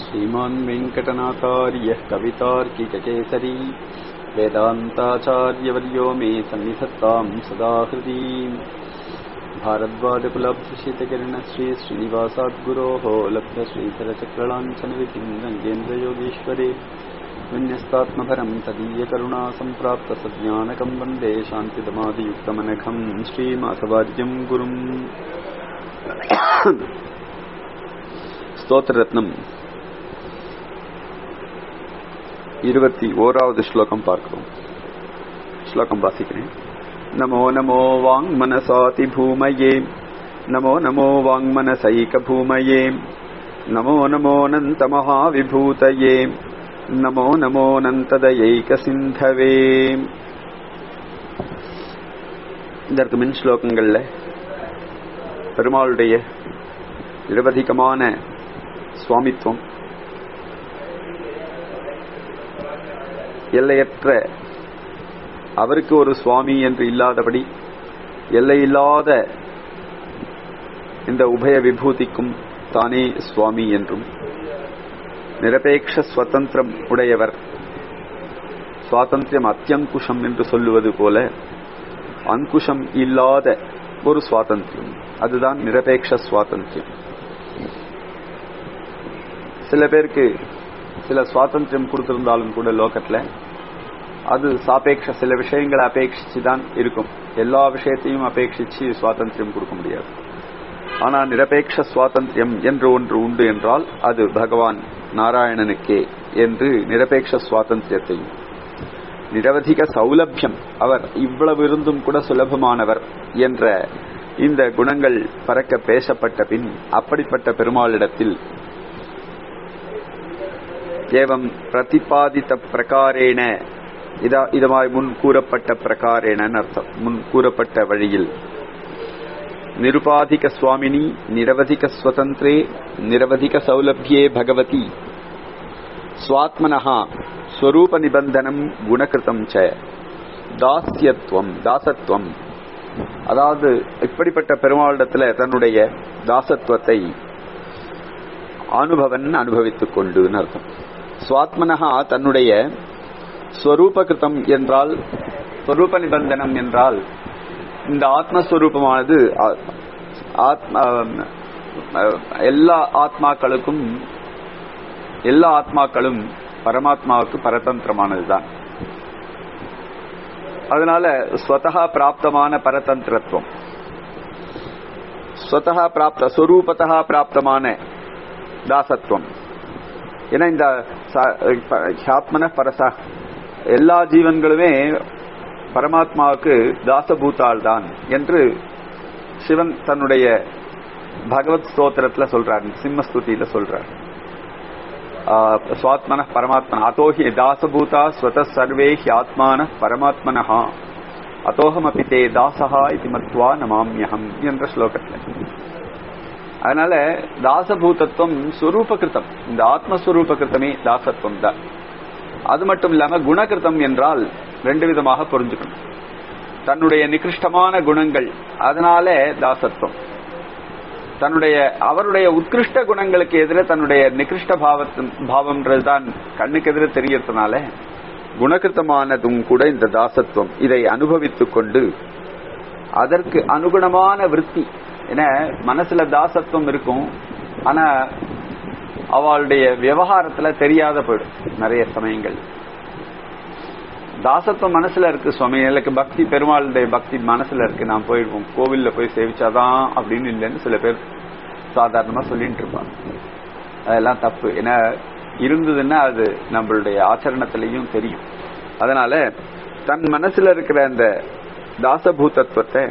श्रीमान् वेङ्कटनाथार्यः कवितार्किककेसरी वेदान्ताचार्यवर्यो मे सन्निधत्ताम् सदा हृदि भारद्वाजकुलभूषितकिरणश्री श्रीनिवासाद्गुरोः लब्धश्रीधरचक्रलाञ्छनविधिम् रङ्गेन्द्रयोगीश्वरे विन्यस्तात्मभरम् तदीयकरुणा सम्प्राप्तसज्ञानकम् वन्दे शान्तिदमादियुक्तमनघम् श्रीमाधवार्यम् गुरुम् ஸ்தோத்திரத்னம் இருபத்தி ஓராவது ஸ்லோகம் பார்க்கிறோம் ஸ்லோகம் வாசிக்கிறேன் நமோ நமோ வாங் மனசாதி பூமயே நமோ நமோ வாங் மனசைக பூமயே நமோ நமோ நந்த மகாவிபூதயே நமோ நமோ நந்ததயைக சிந்தவே இதற்கு மின் ஸ்லோகங்கள்ல பெருமாளுடைய நிரவதிகமான சுவாமித்துவம் எல்லையற்ற அவருக்கு ஒரு சுவாமி என்று இல்லாதபடி எல்லையில்லாத இந்த உபய விபூதிக்கும் தானே சுவாமி என்றும் நிரபேட்ச சுதந்திரம் உடையவர் சுவாதந்திரம் அத்தியங்குஷம் என்று சொல்லுவது போல அங்குஷம் இல்லாத ஒரு சுவாதந்திரம் அதுதான் நிரபேட்ச சுவாதந்திரம் சில பேருக்கு சில சுவாதந்திரம் கொடுத்திருந்தாலும் கூட லோகத்துல அது சாபேட்ச சில விஷயங்களை அபேட்சிச்சு தான் இருக்கும் எல்லா விஷயத்தையும் அபேட்சிச்சு சுவாதந்திரம் கொடுக்க முடியாது ஆனா நிரபேட்ச சுவாதந்திரம் என்று ஒன்று உண்டு என்றால் அது பகவான் நாராயணனுக்கே என்று நிரபேட்ச சுவாதந்திரத்தையும் நிரவதிக சௌலபியம் அவர் இவ்வளவு இருந்தும் கூட சுலபமானவர் என்ற இந்த குணங்கள் பறக்க பேசப்பட்ட பின் அப்படிப்பட்ட பெருமாளிடத்தில் ஏவம் பிரதிபாதித்த பிரகாரேன இதமாய் முன் கூறப்பட்ட பிரகாரேன அர்த்தம் முன் கூறப்பட்ட வழியில் நிருபாதிக சுவாமினி நிரவதிக ஸ்வதந்திரே நிரவதிக சௌலபியே பகவதி சுவாத்மனஹா ஸ்வரூப நிபந்தனம் குணகிருத்தம் ச தாஸ்யத்துவம் தாசத்துவம் அதாவது இப்படிப்பட்ட பெருமாளிடத்துல தன்னுடைய தாசத்துவத்தை அனுபவன் அனுபவித்துக் கொண்டு அர்த்தம் சுவாத்மனஹா தன்னுடைய ஸ்வரூபகிருத்தம் என்றால் ஸ்வரூப நிபந்தனம் என்றால் இந்த ஆத்மஸ்வரூபமானது எல்லா ஆத்மாக்களுக்கும் எல்லா ஆத்மாக்களும் பரமாத்மாவுக்கு பரதந்திரமானதுதான் அதனால ஸ்வதா பிராப்தமான பரதந்திரத்துவம் ஸ்வதா பிராப்த ஸ்வரூபத்தா பிராப்தமான தாசத்துவம் ஏன்னா இந்த ஆத்மன பரசா எல்லா ஜீவன்களுமே பரமாத்மாவுக்கு தாசபூத்தால் தான் என்று சிவன் தன்னுடைய பகவத் ஸ்தோத்திரத்துல சொல்றார் சிம்மஸ்துதியில சொல்றார் சுவாத்மன பரமாத்மன அதோஹி தாசபூதா ஸ்வத சர்வே ஆத்மான பரமாத்மனஹா அதோகம் அப்பி தே தாசஹா இது மத்வா நமாமியகம் என்ற ஸ்லோகத்துல அதனால தாசபூதத்துவம் சுரூபகிருத்தம் இந்த ஆத்மஸ்வரூபகிருத்தமே தாசத்துவம் தான் அது மட்டும் இல்லாம குணகிருத்தம் என்றால் ரெண்டு விதமாக புரிஞ்சுக்கணும் தன்னுடைய நிகிருஷ்டமான குணங்கள் அதனால தாசத்துவம் தன்னுடைய அவருடைய உத்கிருஷ்ட குணங்களுக்கு எதிர தன்னுடைய நிகிருஷ்ட பாவத்தின் பாவம்ன்றது தான் கண்ணுக்கு எதிர தெரியறதுனால குணகிருத்தமானதும் கூட இந்த தாசத்துவம் இதை அனுபவித்துக் கொண்டு அதற்கு அனுகுணமான விற்பி ஏன்னா மனசுல தாசத்துவம் இருக்கும் ஆனா அவளுடைய விவகாரத்துல தெரியாத போயிடும் நிறைய சமயங்கள் தாசத்துவம் மனசுல இருக்கு சுவாமி எனக்கு பக்தி பெருமாளுடைய பக்தி மனசுல இருக்கு நான் போயிருப்போம் கோவில்ல போய் சேவிச்சாதான் அப்படின்னு இல்லைன்னு சில பேர் சாதாரணமா சொல்லிட்டு இருப்பாங்க அதெல்லாம் தப்பு ஏன்னா இருந்ததுன்னா அது நம்மளுடைய ஆச்சரணத்திலையும் தெரியும் அதனால தன் மனசுல இருக்கிற அந்த தாசபூதத்துவத்தை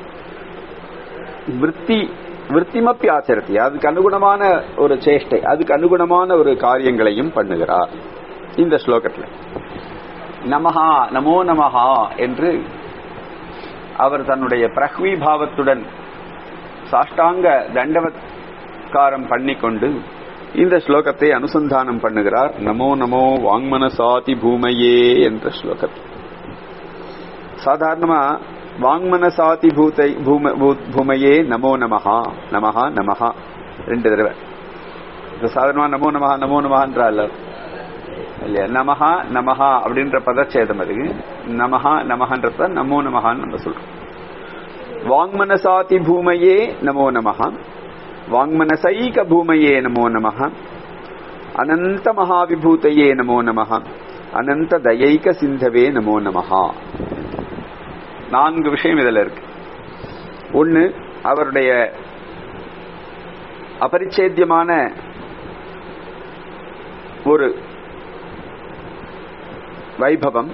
விற்பி விற்த்திமப்பி ஆச்சரத்தி அதுக்கு அனுகுணமான ஒரு சேஷ்டை அதுக்கு அனுகுணமான ஒரு காரியங்களையும் பண்ணுகிறார் இந்த ஸ்லோகத்துல நமஹா நமோ நமஹா என்று அவர் தன்னுடைய பிரஹ்வி பாவத்துடன் சாஷ்டாங்க தண்டவத்காரம் பண்ணிக்கொண்டு இந்த ஸ்லோகத்தை அனுசந்தானம் பண்ணுகிறார் நமோ நமோ வாங்மனசாதி பூமையே என்ற ஸ்லோகத்தில் சாதாரணமா வாங்மனசாதி பூத்தை பூம பூ- பூமையே நமோ நமஹா நமஹா நமஹா ரெண்டு தடவை இப்ப சாதாரணமா நமோ நமஹா நமோ நமஹான்றால இல்லையா நமஹா நமஹா அப்படின்ற பதச்சேதம் இருக்கு நமஹா நமஹன்றத நமோ நமஹான்னு நம்ம சொல்றோம் வாங்மனசாதி பூமையே நமோ நமஹ வாங்மனசைக பூமையே நமோ நமஹ அனந்த மகாவிபூதையே நமோ நமஹ அனந்த தயைக சிந்தவே நமோ நமஹா நான்கு விஷயம் இதுல இருக்கு ஒன்னு அவருடைய அபரிச்சேத்தியமான ஒரு வைபவம்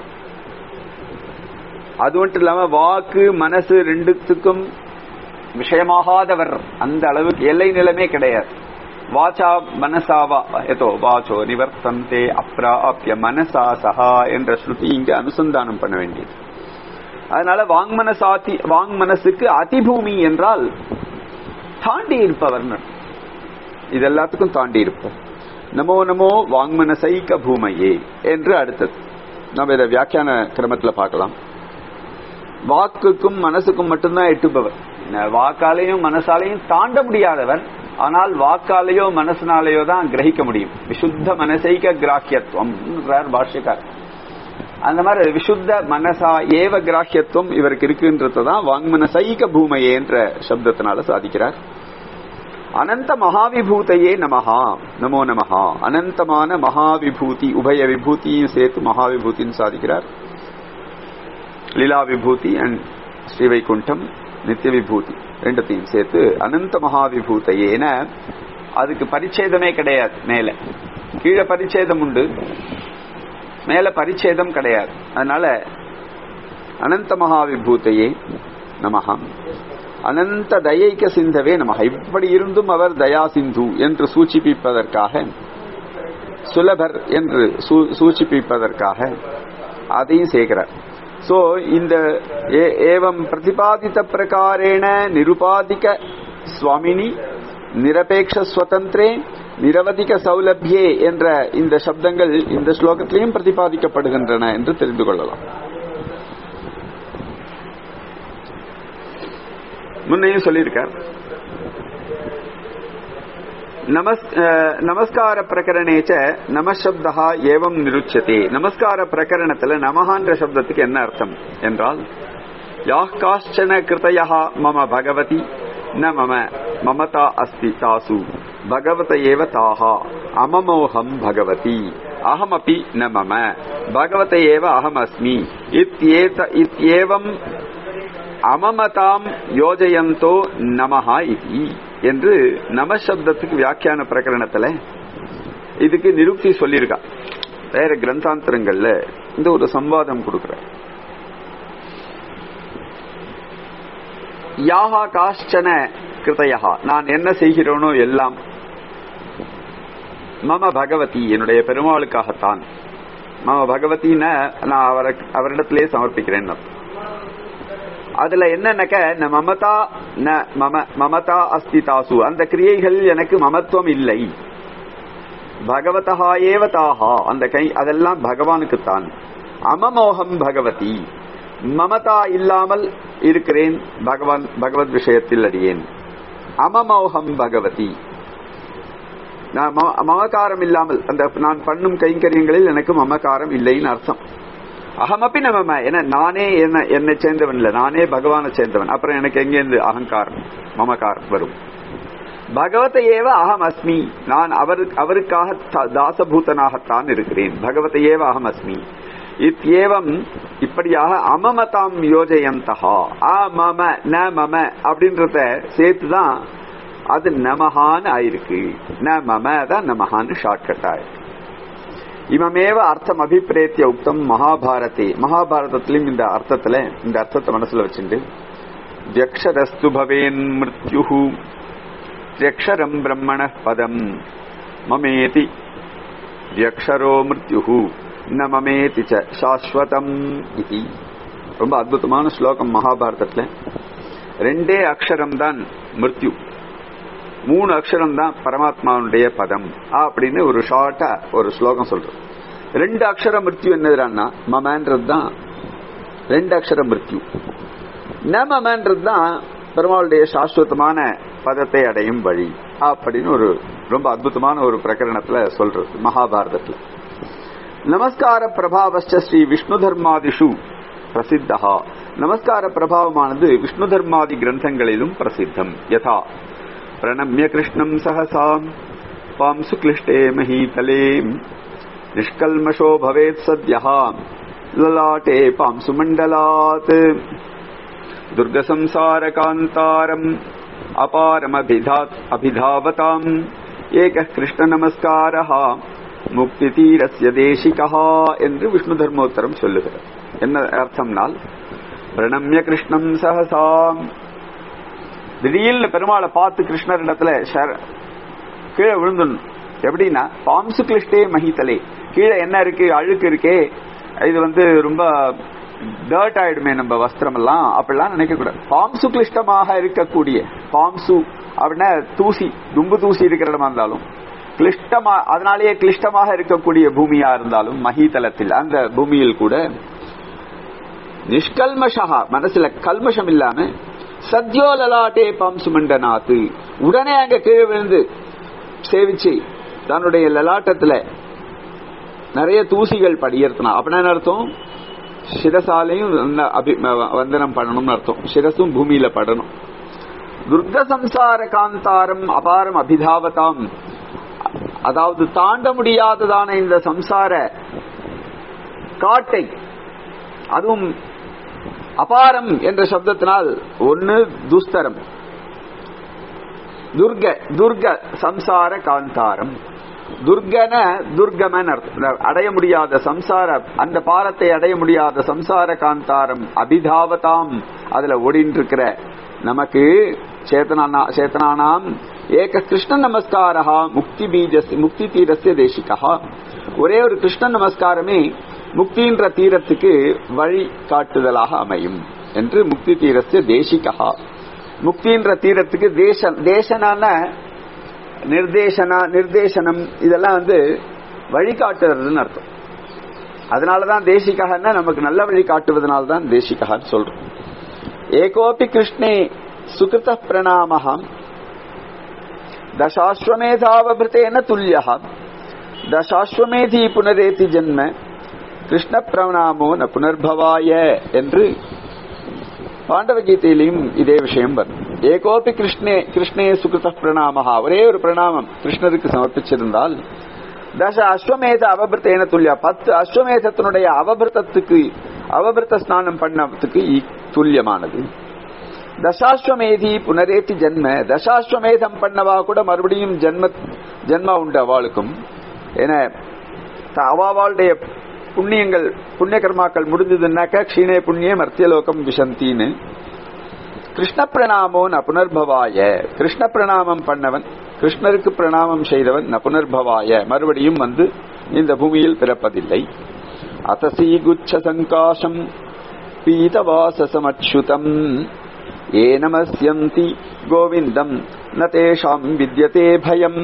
அது மட்டும் இல்லாம வாக்கு மனசு ரெண்டுத்துக்கும் விஷயமாகாதவர் அந்த அளவுக்கு எல்லை நிலைமே கிடையாது வாச்சா மனசாவா ஏதோ வாச்சோ நிவர்த்தந்தே அப்ராப்ய மனசா சஹா என்ற ஸ்ருதி இங்க அனுசந்தானம் பண்ண வேண்டியது அதனால வாங்மனசாதி வாங் மனசுக்கு அதிபூமி என்றால் தாண்டி இருப்பவர் இது எல்லாத்துக்கும் தாண்டி இருப்போம் நமோ நமோ வாங்மனசைக்க பூமையே என்று அடுத்தது நம்ம இதை வியாக்கியான கிரமத்துல பார்க்கலாம் வாக்குக்கும் மனசுக்கும் மட்டும்தான் எட்டுபவர் வாக்காலையும் மனசாலையும் தாண்ட முடியாதவர் ஆனால் வாக்காலேயோ மனசினாலேயோ தான் கிரகிக்க முடியும் விசுத்த மனசைக கிராக்கியத்துவம் பாஷ்யக்கார் அந்த மாதிரி விசுத்த மனசா ஏவ கிராக்கியத்துவம் இவருக்கு இருக்குன்றதான் வாங்மனசைக பூமையே என்ற சப்தத்தினால சாதிக்கிறார் அனந்த மகாவிபூதையே நமஹா நமோ நமஹா அனந்தமான மகாவிபூதி உபய விபூதியும் சேர்த்து மகாவிபூதின்னு சாதிக்கிறார் லீலா விபூதி அண்ட் ஸ்ரீவைகுண்டம் நித்திய விபூதி ரெண்டத்தையும் சேர்த்து அனந்த மகாவிபூதையேன அதுக்கு பரிச்சேதமே கிடையாது மேல கீழே பரிச்சேதம் உண்டு மேல பரிச்சேதம் கிடையாது அதனால அனந்த மகாவிபூதையே நமஹா அனந்த தயைக்க சிந்தவே நமக இப்படி இருந்தும் அவர் தயா சிந்து என்று சூச்சிப்பிப்பதற்காக சுலபர் என்று சூச்சிப்பிப்பதற்காக அதையும் சேர்க்கிறார் சோ இந்த ஏவம் பிரதிபாதித்த பிரகாரேண நிருபாதிக சுவாமினி நிரபேக்ஷ ஸ்வதந்திரே நிரவதிக சௌலபியே என்ற இந்த சப்தங்கள் இந்த ஸ்லோகத்திலையும் பிரதிபாதிக்கப்படுகின்றன என்று தெரிந்து கொள்ளலாம் முன்னையும் சொல்லியிருக்கார் நமஸ்கார பிரகரணேச்ச நமசப்தா ஏவம் நிருச்சதே நமஸ்கார பிரகரணத்துல நமஹான்ற சப்தத்துக்கு என்ன அர்த்தம் என்றால் யாஹ் காஷ்டன கிருதயா மம பகவதி ந மம மமதா அஸ்தி தாசு பகவத ஏவ தாஹா அமமோகம் பகவதி அகமபி ந மம பகவத ஏவ அகம் அஸ்மி இத்யேவம் அமமதாம் யோஜயந்தோ நமஹா இதி என்று நமசப்தத்துக்கு வியாக்கியான பிரகரணத்துல இதுக்கு நிருப்தி சொல்லியிருக்கா வேற கிரந்தாந்தரங்கள்ல இந்த ஒரு சம்வாதம் கொடுக்கிற யாஹா காஷ்டன கிருதயா நான் என்ன செய்கிறேனோ எல்லாம் மம பகவதி என்னுடைய பெருமாளுக்காகத்தான் மம பகவதின நான் அவரை அவரிடத்திலே சமர்ப்பிக்கிறேன் அதுல என்னன்னாக்க ந மமதா ந மம மமதா அஸ்தி தாசு அந்த கிரியைகள் எனக்கு மமத்துவம் இல்லை பகவதா ஏவ தாஹா அந்த கை அதெல்லாம் பகவானுக்குத்தான் அமமோகம் பகவதி மமதா இல்லாமல் இருக்கிறேன் பகவான் பகவத் விஷயத்தில் அடியேன் அமமோகம் பகவதி நான் மமகாரம் இல்லாமல் அந்த நான் பண்ணும் கைங்கரியங்களில் எனக்கு மமகாரம் இல்லைன்னு அர்த்தம் அகமப்பி நம்ம என நானே என்ன என்னை சேர்ந்தவன் இல்ல நானே பகவானை சேர்ந்தவன் அப்புறம் எனக்கு எங்கேருந்து அகங்காரம் மமகாரம் வரும் பகவத ஏவ அகம் அஸ்மி நான் அவருக்கு அவருக்காக தாசபூதனாகத்தான் இருக்கிறேன் பகவத ஏவ அகம் அஸ்மி இத்யேவம் இப்படியாக அமமதாம் யோஜயந்தகா அ மம ந மம அப்படின்றத சேர்த்துதான் அது நமஹான்னு ஆயிருக்கு ந மம தான் நமஹான்னு ஷார்ட்கட் ஆயிருக்கு இமமேவ அர்த்தம் அபிப்பிரேத்திய உக்தம் மகாபாரதே மகாபாரதத்திலும் இந்த அர்த்தத்துல இந்த அர்த்தத்தை மனசுல வச்சுட்டு தியக்ஷரஸ்து பவேன் மிருத்யு தியக்ஷரம் பிரம்மண பதம் மமேதி தியக்ஷரோ மிருத்யு ந மமேதி ச சாஸ்வதம் இது ரொம்ப அற்புதமான ஸ்லோகம் மகாபாரதத்துல ரெண்டே அக்ஷரம் தான் மிருத்யு மூணு அக்ஷரம் தான் பரமாத்மாவுடைய பதம் அப்படின்னு ஒரு ஷார்ட்டா ஒரு ஸ்லோகம் சொல்றோம் ரெண்டு அக்ஷர மிருத்யு என்னதுறான்னா மமன்றது தான் ரெண்டு அக்ஷர மிருத்யு ந மமன்றது தான் பெருமாளுடைய சாஸ்வதமான பதத்தை அடையும் வழி அப்படின்னு ஒரு ரொம்ப அற்புதமான ஒரு பிரகரணத்துல சொல்றது மகாபாரதத்துல நமஸ்கார பிரபாவஸ்ட ஸ்ரீ விஷ்ணு தர்மாதிஷு பிரசித்தா நமஸ்கார பிரபாவமானது விஷ்ணு தர்மாதி கிரந்தங்களிலும் பிரசித்தம் யதா பிரணம்ய கிருஷ்ணம் சகசாம் பாம்சு கிளிஷ்டே மஹீதலே நிஷ்கல்மஷோ பவேத் சத்யா லலாட்டே பாம்சு மண்டலாத் துர்கசம்சாரகாந்தாரம் அபாரமபிதாத் அபிதாவதாம் ஏக கிருஷ்ண நமஸ்காரः முக்தி தீரஸ்ய தேசிகா என்று விஷ்ணு தர்மோத்தரம் சொல்லுகிறார் என்ன அர்த்தம்னால் பிரணம்ய கிருஷ்ணம் சகசாம் திடீர்னு பெருமாளை பார்த்து கிருஷ்ணர் இடத்துல கீழே விழுந்துடணும் எப்படின்னா பாம்சு கிளிஷ்டே மகித்தலே கீழே என்ன இருக்கு அழுக்கு இருக்கே இது வந்து ரொம்ப டர்ட் ஆயிடுமே நம்ம வஸ்திரம் எல்லாம் அப்படிலாம் நினைக்க கூடாது பாம்சு கிளிஷ்டமாக இருக்கக்கூடிய பாம்சு அப்படின்னா தூசி தும்பு தூசி இருக்கிற இடமா இருந்தாலும் கிளிஷ்டமா அதனாலேயே கிளிஷ்டமாக இருக்கக்கூடிய பூமியா இருந்தாலும் மகிதலத்தில் அந்த பூமியில் கூட நிஷ்கல்மஷா மனசுல கல்மஷம் இல்லாம சத்யோ லலாட்டே பாம்சு மண்டநாத்து உடனே அங்க கீழே விழுந்து சேவிச்சு தன்னுடைய லலாட்டத்துல நிறைய தூசிகள் படியர்த்தனா அப்படின்னா அர்த்தம் சிரசாலையும் வந்தனம் பண்ணணும்னு அர்த்தம் சிரசும் பூமியில படணும் துர்க சம்சார காந்தாரம் அபாரம் அபிதாவதாம் அதாவது தாண்ட முடியாததான இந்த சம்சார காட்டை அதுவும் அபாரம் என்ற சப்தத்தினால் ஒன்னு துஸ்தரம் துர்க துர்க சம்சார காந்தாரம் துர்கன துர்கமன் அடைய முடியாத சம்சார அந்த பாரத்தை அடைய முடியாத சம்சார காந்தாரம் அபிதாவதாம் அதுல ஓடின்னு இருக்கிற நமக்கு சேத்தனா சேத்தனானாம் ஏக கிருஷ்ண நமஸ்காரா முக்தி பீஜ முக்தி தீரஸ்ய தேசிகா ஒரே ஒரு கிருஷ்ண நமஸ்காரமே முக்தின்ற தீரத்துக்கு வழி காட்டுதலாக அமையும் என்று முக்தி தீரஸ்ய தேசிகா முக்தின்ற தீரத்துக்கு தேச தேசனான நிர்தேசனா நிர்தேசனம் இதெல்லாம் வந்து வழிகாட்டுறதுன்னு அர்த்தம் அதனாலதான் தேசிகன்னா நமக்கு நல்ல வழி காட்டுவதனால்தான் தேசிகான்னு சொல்றோம் ஏகோபி கிருஷ்ணே சுகிருத பிரணாமஹம் தசாஸ்வமேதாவபிருத்தேன துல்லிய தசாஸ்வமேதி புனரேதி ஜென்ம கிருஷ்ண பிரணாமோ ந புனர்பவாய என்று பாண்டவ கீதையிலையும் இதே விஷயம் வரும் ஏகோபி கிருஷ்ணே கிருஷ்ணே சுகிருத பிரணாமஹா ஒரே ஒரு பிரணாமம் கிருஷ்ணருக்கு சமர்ப்பிச்சிருந்தால் தச அஸ்வமேத அவபிருத்தேன துல்லியா பத்து அஸ்வமேதத்தினுடைய அவபிருத்தத்துக்கு அவபிருத்த ஸ்நானம் பண்ணத்துக்கு துல்லியமானது தசாஸ்வமேதி புனரேத்தி ஜென்ம தசாஸ்வமேதம் பண்ணவா கூட மறுபடியும் ஜென்ம ஜென்மா உண்டு அவளுக்கும் என அவாவாளுடைய புண்ணியங்கள் புண்ணிய கர்மாக்கள் முடிஞ்சதுன்னாக்கா க்ஷீணே புண்ணியம் மர்த்தியலோகம் விஷந்தின்னு கிருஷ்ண பிரணாமோ ந புனர்பவாய கிருஷ்ண பிரணாமம் பண்ணவன் கிருஷ்ணருக்கு பிரணாமம் செய்தவன் ந புனர்பவாய மறுபடியும் வந்து இந்த பூமியில் பிறப்பதில்லை அத்தசீ குச்ச சங்காசம் பீதவாசசமச்சுதம் ஏ நமஸ்யந்தி கோவிந்தம் ந தேஷாம் வித்யதே பயம்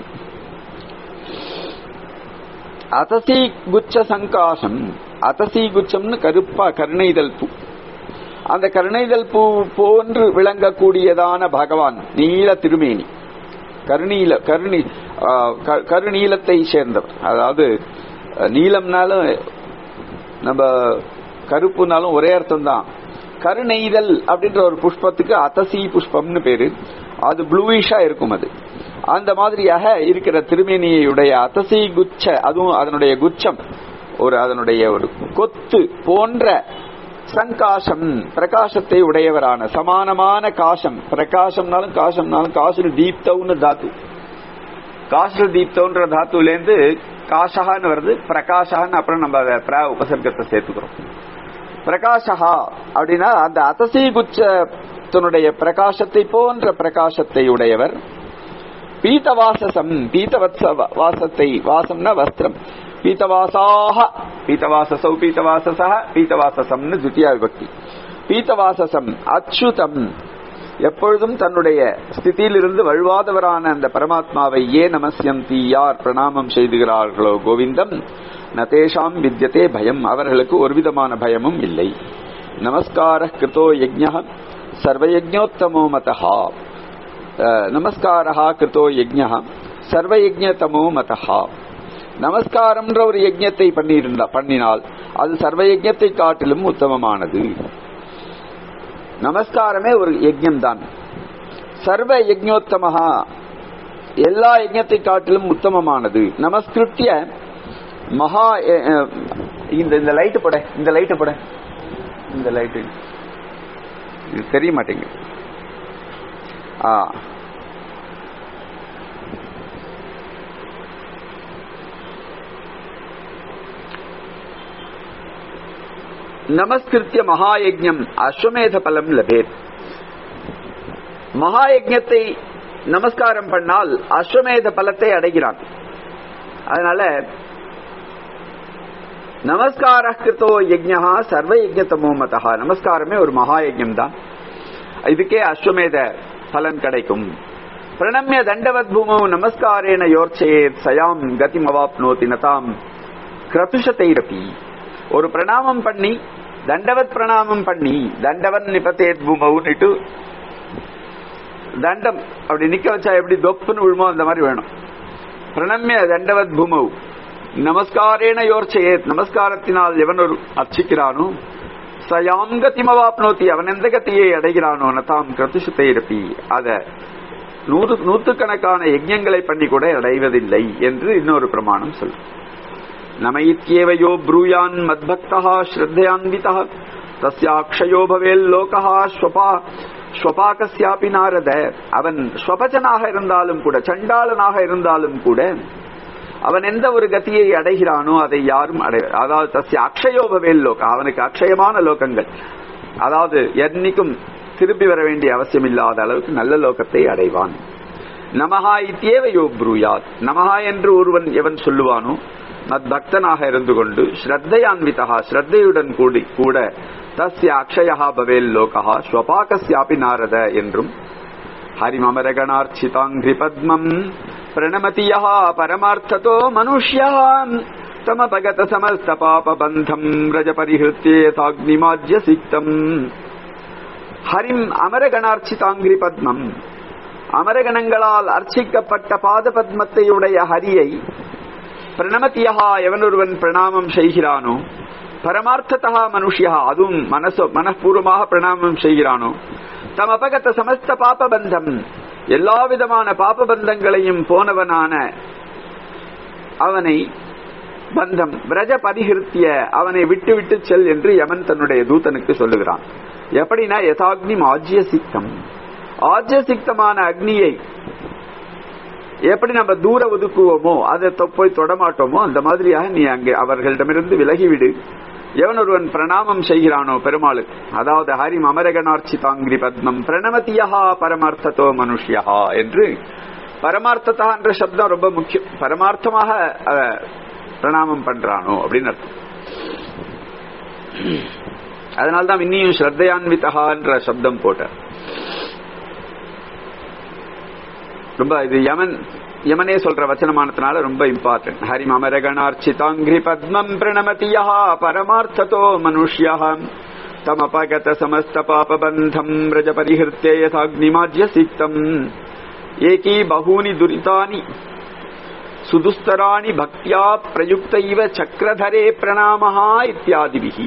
அத்தசி குச்ச சங்காசம் அத்தசி குச்சம்னு கருப்பா கருணைதல் பூ அந்த கருணைதல் பூ போன்று விளங்கக்கூடியதான பகவான் நீல திருமேனி கருநீல கருணி கருநீலத்தை சேர்ந்தவர் அதாவது நீலம்னாலும் நம்ம கருப்புனாலும் ஒரே அர்த்தம் தான் கருநெய்தல் அப்படின்ற ஒரு புஷ்பத்துக்கு அத்தசி புஷ்பம்னு பேரு அது ப்ளூயிஷா இருக்கும் அது அந்த மாதிரியாக இருக்கிற திருமேனியுடைய அத்தசி குச்ச அதுவும் அதனுடைய குச்சம் ஒரு அதனுடைய ஒரு கொத்து போன்ற சங்காசம் பிரகாசத்தை உடையவரான சமானமான காசம் பிரகாசம்னாலும் காசம்னாலும் காசுல தீப்தவுன்னு தாத்து காசுல தீப்தவுன்ற தாத்துலேருந்து காஷகான்னு வருது பிரகாஷகான்னு அப்புறம் நம்ம அதை பிர உபசர்க்கத்தை சேர்த்துக்கிறோம் பிரகாஷகா அப்படின்னா அந்த அத்தசி குச்சத்தினுடைய பிரகாசத்தை போன்ற பிரகாசத்தை உடையவர் பீத்தவாசசம் பீத்தவத்ச வாசத்தை வாசம்னா வஸ்திரம் பீத்தவாசாக பீத்தவாசசௌ பீத்தவாசச பீத்தவாசசம்னு துத்தியா விபக்தி பீத்தவாசசம் அச்சுதம் எப்பொழுதும் தன்னுடைய ஸ்திதியிலிருந்து வழுவாதவரான அந்த பரமாத்மாவை ஏ நமசியந்தி யார் பிரணாமம் செய்துகிறார்களோ கோவிந்தம் நதேஷாம் வித்தியதே பயம் அவர்களுக்கு ஒரு விதமான பயமும் இல்லை நமஸ்கார கிருதோ யஜ்ஞ சர்வயஜோத்தமோ மதா நமஸ்காரா கிருதோ யஜ்ஞ சர்வ யஜ்ஞதமோ மதஹா நமஸ்காரம்ன்ற ஒரு யஜ்ஞத்தை பண்ணியிருந்தா பண்ணினால் அது சர்வ யஜ்ஞத்தை காட்டிலும் உத்தமமானது நமஸ்காரமே ஒரு யஜ்ஞம் தான் சர்வ யஜ்ஞோத்தமஹா எல்லா யஜ்ஞத்தை காட்டிலும் உத்தமமானது நமஸ்கிருத்திய மகா அஹ், அஹ், இந்த இந்த லைட்டு பட இந்த லைட்டு பட இந்த லைட்டு இது தெரிய மாட்டேங்குது ஆ நமஸ்கிருத்திய மகாயஜ்யம் அஸ்வமேத பலம் லபேத் மகாயஜ்யத்தை நமஸ்காரம் பண்ணால் அஸ்வமேத பலத்தை அடைகிறான் அதனால நமஸ்கார கிருத்தோ யஜ்ஞா சர்வ யஜ்ஞத்தமோ மதா நமஸ்காரமே ஒரு மகாயஜ்யம் தான் இதுக்கே அஸ்வமேத பலன் கிடைக்கும் பிரணம்ய தண்டவத் பூமோ நமஸ்காரேன யோர்ச்சேத் சயாம் கதிமவாப்னோதி நதாம் கிரதுஷத்தைரபி ஒரு பிரணாமம் பண்ணி தண்டவத் பிரணாமம் பண்ணி தண்டவன் நிபத்தேத் பூமவுன்னுட்டு தண்டம் அப்படி நிக்க வச்சா எப்படி தொப்புன்னு விழுமோ அந்த மாதிரி வேணும் பிரணம்ய தண்டவத் பூமௌ நமஸ்காரேன யோர்ச்சேத் நமஸ்காரத்தினால் எவன் ஒரு அர்ச்சிக்கிறானோ சயாம் கதிமவாப்னோத்தி அவன் எந்த கத்தியை அடைகிறானோ நதாம் கிருத்துஷத்தை இருப்பி அத நூறு நூற்றுக்கணக்கான யஜ்யங்களை பண்ணி கூட அடைவதில்லை என்று இன்னொரு பிரமாணம் சொல்லும் நமயித்யேவ யோ ப்ரூயான் மத்பக்தா ஸ்ரத்தையான்விதா தஸ்யாக்ஷயோ பவேல் லோகா ஸ்வபா ஸ்வபாகஸ்யாபி நாரத அவன் ஸ்வபஜனாக இருந்தாலும் கூட சண்டாளனாக இருந்தாலும் கூட அவன் எந்த ஒரு கத்தியை அடைகிறானோ அதை யாரும் அடை அதாவது தஸ்ய அக்ஷயோபவேல் லோகம் அவனுக்கு அக்ஷயமான லோகங்கள் அதாவது என்னைக்கும் திரும்பி வர வேண்டிய அவசியம் இல்லாத அளவுக்கு நல்ல லோகத்தை அடைவான் நமஹா இத்தியேவ யோ ப்ரூயாத் நமஹா என்று ஒருவன் எவன் சொல்லுவானோ மத் பக்தனாக இருந்து கொண்டு ஸ்ரத்தையான்விதா ஸ்ரத்தையுடன் கூடி கூட தஸ்ய அக்ஷயா பவேல் லோகா ஸ்வபாகஸ்யாபி நாரத என்றும் ஹரிமமரகணார்ச்சிதாங்கிரி பத்மம் பிரணமதி யா பரமார்த்ததோ மனுஷ்யா தமபகத சமஸ்த பாபபந்தம் ரஜ பரிஹிருத்தேதாக்னிமாஜ்ய சிக்தம் ஹரிம் அமரகணார்ச்சிதாங்கிரி பத்மம் அமரகணங்களால் அர்ச்சிக்கப்பட்ட பாத பத்மத்தை உடைய ஹரியை பிரணமத்தியா எவனொருவன் பிரணாமம் செய்கிறானோ பரமார்த்ததா மனுஷியா அதுவும் மனசோ மனப்பூர்வமாக பிரணாமம் செய்கிறானோ தம் அபகத்த சமஸ்த பாபபந்தம் எல்லா விதமான பாபபந்தங்களையும் போனவனான அவனை பந்தம் பிரஜ பரிகிருத்திய அவனை விட்டு விட்டு செல் என்று யமன் தன்னுடைய தூதனுக்கு சொல்லுகிறான் எப்படின்னா யதாக்னி ஆஜ்ய சிக்தம் ஆஜ்ய சிக்தமான அக்னியை எப்படி நம்ம தூர ஒதுக்குவோமோ அதை தொ- போய் தொடமாட்டோமோ அந்த மாதிரியாக நீ அங்கே அவர்களிடமிருந்து விலகிவிடு எவன் ஒருவன் பிரணாமம் செய்கிறானோ பெருமாளுக்கு அதாவது ஹரிம் அமரகனார்ச்சி தாங்கிரி பத்மம் பிரணமதியா பரமார்த்தத்தோ மனுஷ்யா என்று பரமார்த்ததா என்ற சப்தம் ரொம்ப முக்கியம் பரமார்த்தமாக அஹ், பிரணாமம் பண்றானோ அப்படின்னு அர்த்தம் அதனால்தான் இன்னியும் ஸ்ரத்தையான்விதா என்ற சப்தம் போட்டார் ரொம்ப இது யமன் யமனே சொல்ற வச்சனமானதுனால ரொம்ப இம்பார்ட்டன்ட் ஹரிம் அமரகணார்ச்சிதாங்கிரி பத்மம் பிரணமதியா பரமார்த்ததோ மனுஷ்யா தமபகத சமஸ்த பாபபந்தம் ரஜ பரிஹிருத்தே யதாக்னிமாஜ்ய சிக்தம் ஏகி பகூனி துரிதானி சுதுஸ்தராணி பக்தியா பிரயுக்த இவ சக்கரதரே பிரணாமஹா இத்தியாதிபிஹி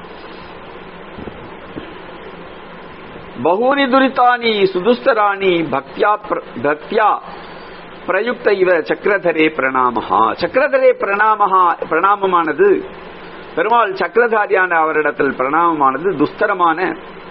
பகூனி துரிதானி சுதுஸ்தராணி பக்தியா பிர- பக்தியா பிரயுக்த இவ சக்கரதரே பிரணாமஹா சக்கரதரே பிரணாமஹா பிரணாமமானது பெருமாள் சக்கரதாரியான அவரிடத்தில் பிரணாமமானது துஸ்தரமான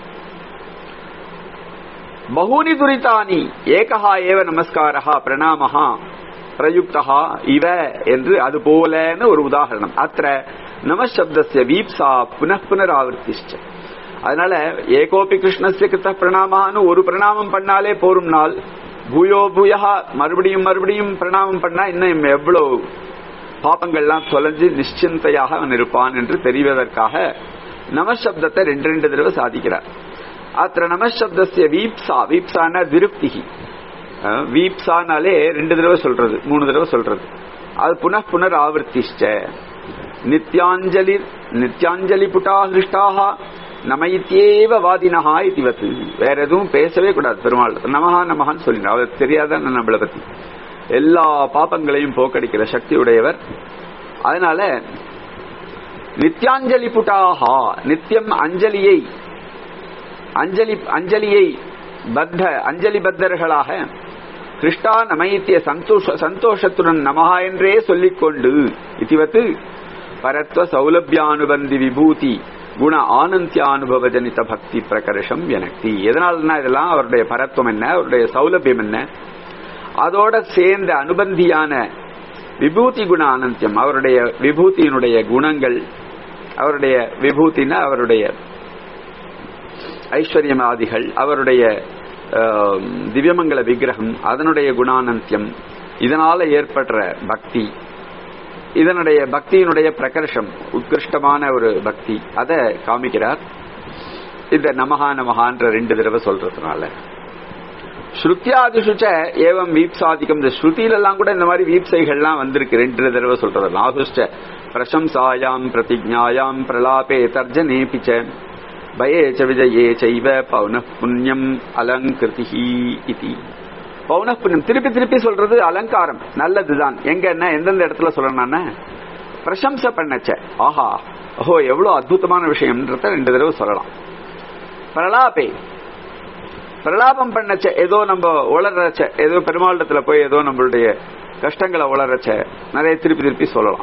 பகூனி துரிதானி ஏகஹா ஏவ நமஸ்காரஹா பிரணாமஹா பிரயுக்தஹா இவ என்று அது போலன்னு ஒரு உதாரணம் அத்த நமசப்தஸ்ய வீப்சா புனః புனராவர்த்திஷ்ட அதனால ஏகோபி கிருஷ்ணஸ்ய கிருத்த பிரணாமான்னு ஒரு பிரணாமம் பண்ணாலே போரும் நாள் பூயோ பூயா மறுபடியும் மறுபடியும் பிரணாமம் பண்ணா இன்னும் எவ்வளவு பாப்பங்கள்லாம் தொலைஞ்சு நிশ্চিந்தையாக அவன் இருப்பான் என்று தெரிவதற்காக நமசப்தத்தை ரெண்டு ரெண்டு தடவை சாதிக்கிறார் அத்த நமசப்தஸ்ய வீப்சா வீப்சான திருப்திகி அஹ், வீப்சானாலே ரெண்டு தடவை சொல்றது மூணு தடவை சொல்றது அது புனః புனர் ஆவர்த்திஷ்ட நித்யாஞ்சலி நித்யாஞ்சலி புட்டா ஹிருஷ்டாக நமயித்தேவ வாதினஹா இதுவத்து வேற எதுவும் பேசவே கூடாது பெருமாள் நமஹா நமஹான்னு சொல்லிடுறோம் அவருக்கு தெரியாத நம்மளை பத்தி எல்லா பாபங்களையும் போக்கடிக்கிற சக்தி உடையவர் அதனால நித்யாஞ்சலி புட்டாகா நித்தியம் அஞ்சலியை அஞ்சலி அஞ்சலியை பத்த அஞ்சலி பத்தர்களாக கிருஷ்டா நமைத்திய சந்தோஷ சந்தோஷத்துடன் நமஹா என்றே சொல்லிக்கொண்டு இதுவத்து பரத்வ சௌலபியானுபந்தி விபூதி குண ஆனந்தியானுபவ ஜனித பக்தி பிரகர்ஷம் எனக்தி எதனால்னா இதெல்லாம் அவருடைய பரத்துவம் என்ன அவருடைய சௌலபியம் என்ன அதோட சேர்ந்த அனுபந்தியான விபூதி குண ஆனந்தியம் அவருடைய விபூதியினுடைய குணங்கள் அவருடைய விபூதினா அவருடைய ஐஸ்வர்யமாதிகள் அவருடைய ஆஹ், திவ்யமங்கல விக்கிரகம் அதனுடைய குணானந்தியம் இதனால ஏற்படுற பக்தி இதனுடைய பக்தியினுடைய பிரகர்ஷம் உத்கிருஷ்டமான ஒரு பக்தி அதை காமிக்கிறார் இந்த நமஹா நமஹான்ற ரெண்டு தடவை சொல்றதுனால ஸ்ருத்தியாதிஷுச்ச ஏவம் வீப்சாதிக்கம் இந்த ஸ்ருதியிலெல்லாம் கூட இந்த மாதிரி வீப்சைகள்லாம் வந்திருக்கு ரெண்டு தடவை சொல்றது நாதுஷ்ட பிரசம்சாயாம் பிரதிஜாயாம் பிரலாபே தர்ஜனேபிச்ச பயே ச விஜயே சைவ பௌன புண்ணியம் அலங்கிருதி இதி பௌன புண்ணியம் திருப்பி திருப்பி சொல்றது அலங்காரம் நல்லதுதான் எங்கன்னா எந்தெந்த இடத்துல சொல்லணும்னா பிரசம்சை பண்ணச்ச ஆஹா ஓஹோ எவ்வளவு அற்புதமான விஷயம்ன்றத ரெண்டு தடவை சொல்லலாம் பிரலாபே பிரலாபம் பண்ணச்ச ஏதோ நம்ம உளறச்ச ஏதோ பெருமாளிடத்துல போய் ஏதோ நம்மளுடைய கஷ்டங்களை உளறச்ச நிறைய திருப்பி திருப்பி சொல்லலாம்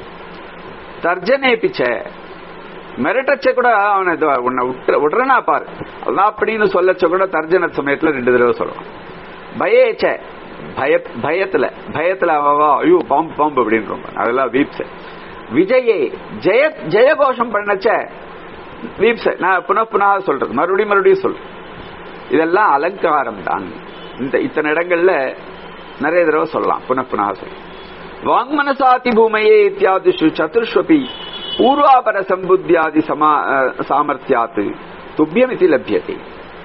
தர்ஜனே பிச்ச மிரட்டச்ச கூட அவனை இதோ உன்னை விட்டுற விடுறனா பாரு அதான் அப்படின்னு சொல்லச்ச கூட தர்ஜன சமயத்துல ரெண்டு தடவை சொல்லலாம் பயேச்ச பய பயத்துல பயத்துல அவவா ஐயோ பாம்பு பாம்பு அப்படின்றோம் அதெல்லாம் வீப்ஸ் விஜயே ஜெய ஜெயகோஷம் பண்ணச்ச வீப்ஸ் நான் புன புனக சொல்றது மறுபடியும் மறுபடியும் சொல்றேன் இதெல்லாம் அலங்காரம் தான் இந்த இத்தனை இடங்கள்ல நிறைய தடவை சொல்லலாம் புன புனக சொல்ல வாங்மனசாதி பூமையே இத்தியாதிஷு சதுர்ஸ்வபி பூர்வாபர சம்புத்தியாதி சமா அஹ், சாமர்த்தியாத் துப்பியம் இது லபியத்தை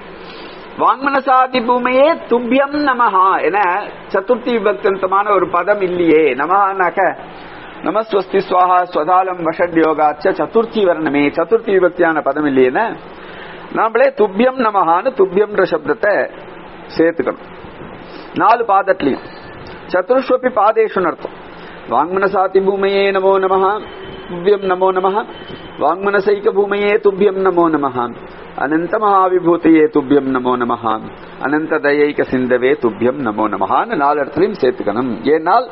வாங்மனசாதி பூமையே துப்பியம் நமஹா என சதுர்த்தி விபக்தந்தமான ஒரு பதம் இல்லையே நமஹானாக்க நமஸ்வஸ்தி சுவாஹா ஸ்வதாலம் வஷட் யோகாச்ச சதுர்த்தி வர்ணமே சதுர்த்தி விபக்தியான பதம் இல்லையேன நாமளே துப்பியம் நமஹான்னு துப்பியம்ன்ற சப்தத்தை சேர்த்துக்கணும் நாலு பாதத்திலையும் சதுர்ஸ்வபி பாதேஷுன்னு அர்த்தம் வாங்மனசாதி பூமையே நமோ நமஹ துப்பியம் நமோ நமஹ வாங்மனசைக பூமையே துப்பியம் நமோ நமஹ அனந்த மகாவிபூதியே துப்பியம் நமோ நமஹ அனந்த தயைக சிந்தவே துப்பியம் நமோ நமஹான்னு நாலு இடத்துலையும் சேர்த்துக்கணும் ஏனால்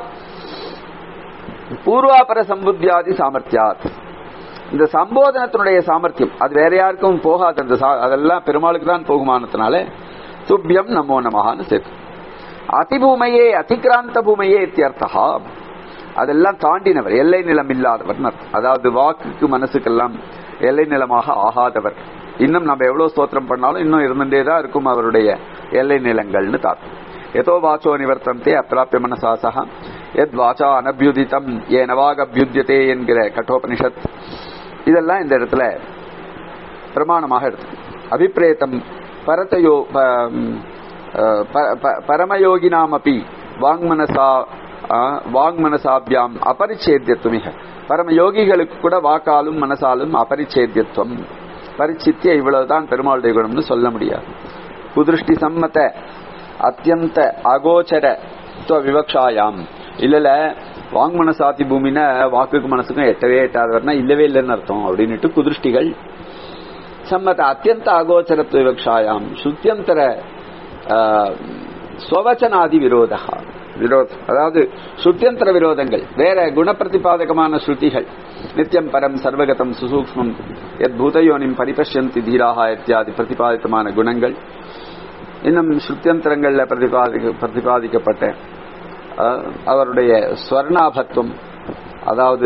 பூர்வாபர சம்புத்தியாதி சாமர்த்தியாத் இந்த சம்போதனத்தினுடைய சாமர்த்தியம் அது வேற யாருக்கும் போகாது அந்த சா- அதெல்லாம் பெருமாளுக்கு தான் போகுமானதுனால துப்பியம் நமோ நமஹான்னு சேர்த்து அதிபூமையே அதிகிராந்த பூமையே இத்தியர்த்தா அதெல்லாம் தாண்டினவர் எல்லை நிலம் இல்லாதவர் அர்த்தம். அதாவது வாக்குக்கு மனசுக்கெல்லாம் எல்லை நிலமாக ஆகாதவர் இன்னும் நம்ம எவ்வளவு ஸ்தோத்திரம் பண்ணாலும் இன்னும் இருந்துட்டே தான் இருக்கும் அவருடைய எல்லை நிலங்கள்னு தாத்தம் எதோ வாச்சோ நிவர்த்தந்தே அப்பிராப்பிய மனசாசக எத் வாச்சா அனபியுதித்தம் ஏனவாக அபியுத்தியதே என்கிற கட்டோபனிஷத் இதெல்லாம் இந்த இடத்துல பிரமாணமாக எடுத்து அபிப்பிரேத்தம் பரதயோ ப- அஹ் ப- ப- பரமயோகினாமபி வாங்மனசா அஹ், வாங்மனசாபியாம் அபரிச்சேத்தியத்துவமிக பரமயோகிகளுக்கு கூட வாக்காலும் மனசாலும் அபரிச்சேத்தியத்துவம் பரிச்சித்திய இவ்வளவுதான் பெருமாளுடைய குணம்னு சொல்ல முடியாது குதிருஷ்டி சம்மத அத்தியந்த அகோச்சர துவ விவக்ஷாயாம் இல்லல வாங்மனசாதி பூமினா வாக்குக்கு மனசுக்கும் எட்டவே எட்டாதவர்னா இல்லவே இல்லைன்னு அர்த்தம் அப்படின்னுட்டு குதிருஷ்டிகள் சம்மத அத்தியந்த அகோச்சரத்துவ விவக்ஷாயாம் சுத்தியந்தர ஆஹ், ஸ்வவச்சனாதி விரோத விரோத் அதாவது சுத்தியந்தர விரோதங்கள் வேற குணப்பிரதிபாதகமான ஸ்ருதிகள் நித்தியம் பரம் சர்வகதம் சுசூக்ஷ்மம் எத் பூதயோனிம் பரிபஷ்யந்தி தீராக இத்தியாதி பிரதிபாதித்தமான குணங்கள் இன்னும் ஸ்ருத்தியந்தரங்கள்ல பிரதிபாதிக்க பிரதிபாதிக்கப்பட்ட அஹ், அவருடைய ஸ்வர்ணாபத்துவம் அதாவது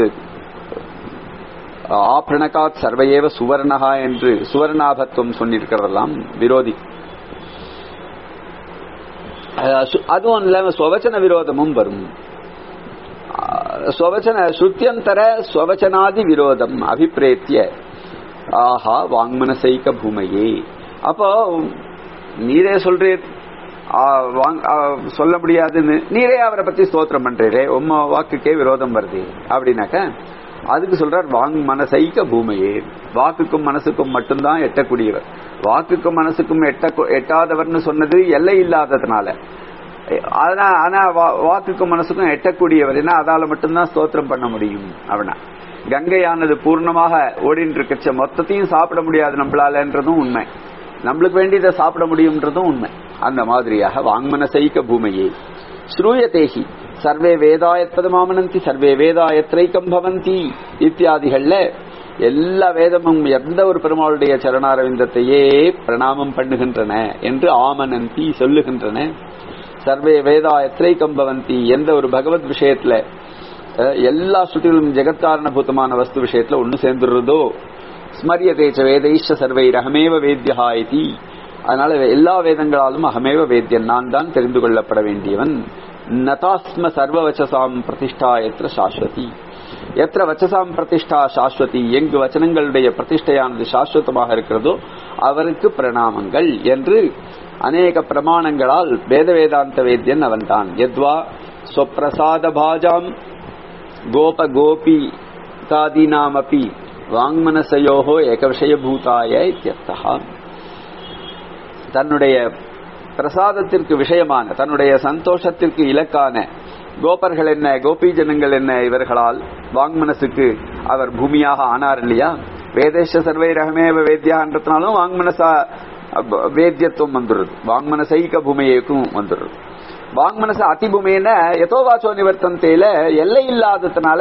ஆப்ரணகாத் சர்வையேவ சுவர்ணகா என்று சுவர்ணாபத்துவம் சொல்லியிருக்கிறதெல்லாம் விரோதி அஹ் சு- அதுவும் இல்லாம சுவச்சன விரோதமும் வரும் அஹ் ஸ்வவச்சன ஸ்ருத்தியந்தர ஸ்வவச்சனாதி விரோதம் அபிப்பிரேத்திய ஆஹா வாங்மனசைக்க பூமையே அப்போ நீரே சொல்றீர் ஆ, வாங்- ஆ, சொல்ல முடியாதுன்னு நீரே அவரை பத்தி ஸ்தோத்திரம் பண்றீரே உம்ம வாக்குக்கே விரோதம் வருது அப்படின்னாக்க அதுக்கு சொல்றார் வாங் மனசைக்க பூமையே வாக்குக்கும் மனசுக்கும் மட்டும்தான் எட்டக்கூடியவர் வாக்குக்கும் மனசுக்கும் எட்ட எட்டாதவர்னு சொன்னது எல்லை இல்லாததுனால ஆனா ஆனா வா- வாக்குக்கும் மனசுக்கும் எட்டக்கூடியவர் ஏன்னா அதால மட்டும்தான் ஸ்தோத்திரம் பண்ண முடியும் அவனா கங்கையானது பூர்ணமாக ஓடின்னு இருக்கச்ச மொத்தத்தையும் சாப்பிட முடியாது நம்மளாலன்றதும் உண்மை நம்மளுக்கு வேண்டியதை சாப்பிட முடியும்ன்றதும் உண்மை அந்த மாதிரியாக வாங்மனசைக்க பூமையே ஸ்ரூயதேகி சர்வே வேதாயத்பதமாமனந்தி சர்வே வேதாயத்ரைக்கம் பவந்தி இத்தியாதிகள்ல எல்லா வேதமும் எந்த ஒரு பெருமாளுடைய சரணாரவிந்தத்தையே பிரணாமம் பண்ணுகின்றன என்று ஆமனந்தி சொல்லுகின்றன சர்வே வேதாயத்ரைக்கம் பவந்தி எந்த ஒரு பகவத் விஷயத்துல அஹ், எல்லா சுற்றிலும் ஜெகத்காரணபூதமான வஸ்து விஷயத்துல ஒண்ணு சேர்ந்துடுறதோ ஸ்மரியதேச்ச வேதைஷ சர்வைர் அகமேவ வேத்யா இதி அதனால எல்லா வேதங்களாலும் அகமேவ வேத்யன் நான் தான் தெரிந்து கொள்ளப்பட வேண்டியவன் நதாஸ்ம சர்வ வச்சசாம் பிரதிஷ்டா எத்திர சாஸ்வதி எத்திர வச்சசாம் பிரதிஷ்டா சாஸ்வதி எங்கு வச்சனங்களுடைய பிரதிஷ்டையானது சாஸ்வதமாக இருக்கிறதோ அவருக்கு பிரணாமங்கள் என்று அநேக பிரமாணங்களால் வேத வேதாந்த வேத்யன் அவன்தான் எத்வா ஸ்வப்பிரசாத பாஜாம் கோப கோபி தாதீனாமபி வாங்மனசயோகோ ஏகவிஷயபூதாய இத்தியர்த்தா தன்னுடைய பிரசாதத்திற்கு விஷயமான தன்னுடைய சந்தோஷத்திற்கு இலக்கான கோபர்கள் என்ன கோபி ஜனங்கள் என்ன இவர்களால் வாங்மனசுக்கு அவர் பூமியாக ஆனார் இல்லையா வேதேஷ சர்வை ரகமேவ வேத்யான்றதுனாலும் வாங்மனசா அப்- வேத்யத்துவம் வந்துடுது வாங்மனசைக பூமியேக்கும் வந்துடுது வாங்மனச அதிபூமியின எதோ வாச்சோ நிவர்த்தந்தையில எல்லை இல்லாததுனால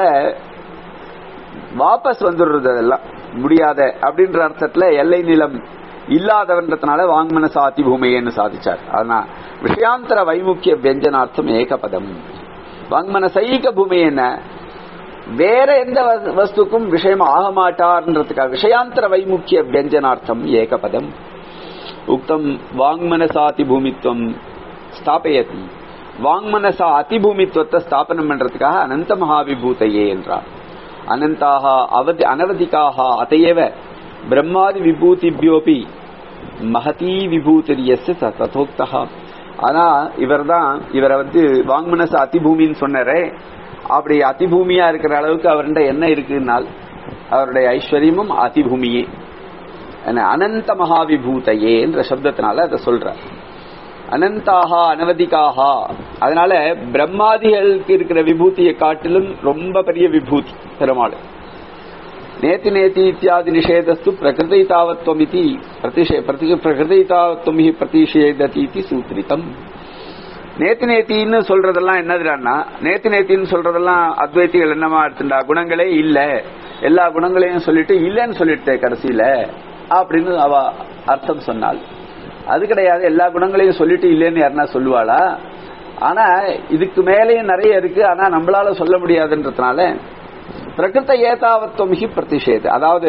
வாபஸ் வந்துடுறது அதெல்லாம் முடியாத அப்படின்ற அர்த்தத்துல எல்லை நிலம் இல்லாதவன்றதுனால வாங்மனச அதிபூமியன்னு சாதிச்சார் ஆனா விஷயாந்தர வைமுக்கிய வியஞ்சனார்த்தம் ஏகபதம் வாங்மனசைக பூமி என்ன வேற எந்த வஸ்- வஸ்துக்கும் விஷயம் ஆக மாட்டார்ன்றதுக்காக விஷயாந்தர வைமுக்கிய வியஞ்சனார்த்தம் ஏகபதம் உக்தம் வாங்மனசாதி பூமித்வம் ஸ்தாபயதி வாங்மனசா அதிபூமித்துவத்தை ஸ்தாபனம் பண்றதுக்காக அனந்த மகாவிபூதையே என்றார் அனந்தாக அவதி அனவதிக்காக அதையவ பிரம்மாதி விபூதிபியோபி மகதீ விபூதிரியஸ் ததோக்தா ஆனா இவர்தான் இவரை வந்து வாங்மனச அதிபூமின்னு சொன்னாரே அப்படி அதிபூமியா இருக்கிற அளவுக்கு அவர்கிட்ட என்ன இருக்குன்னால் அவருடைய ஐஸ்வர்யமும் அதிபூமியே என்ன, அனந்த மகாவிபூதையே என்ற சப்தத்தினால அதை சொல்றார் அனந்தாகா அனவதிகாகா அதனால பிரம்மாதிகளுக்கு இருக்கிற விபூதியை காட்டிலும் ரொம்ப பெரிய விபூதி பெருமாள் நேத்தி நேத்தி இத்தியாதி நிஷேதஸ்து பிரகிருதைதாவத்வம் இது பிரதிஷே பிரதி பிரகிருதைதாவத்வம் ஹி பிரதிஷேததி இது சூத்திரிதம் நேத்தி நேத்தின்னு சொல்றதெல்லாம் என்னதுடான்னா நேத்தி நேத்தின்னு சொல்றதெல்லாம் அத்வைத்திகள் என்னமா எடுத்துண்டா குணங்களே இல்ல எல்லா குணங்களையும் சொல்லிட்டு இல்லைன்னு சொல்லிட்டு கடைசியில அப்படின்னு அவ அர்த்தம் சொன்னாள் அது கிடையாது எல்லா குணங்களையும் சொல்லிட்டு இல்லைன்னு யாருன்னா சொல்லுவாளா ஆனா இதுக்கு மேலேயும் நிறைய இருக்கு ஆனா நம்மளால சொல்ல முடியாதுன்றதுனால பிரகிருத்த ஏதாவத்துவம் ஹி பிரதிஷேது அதாவது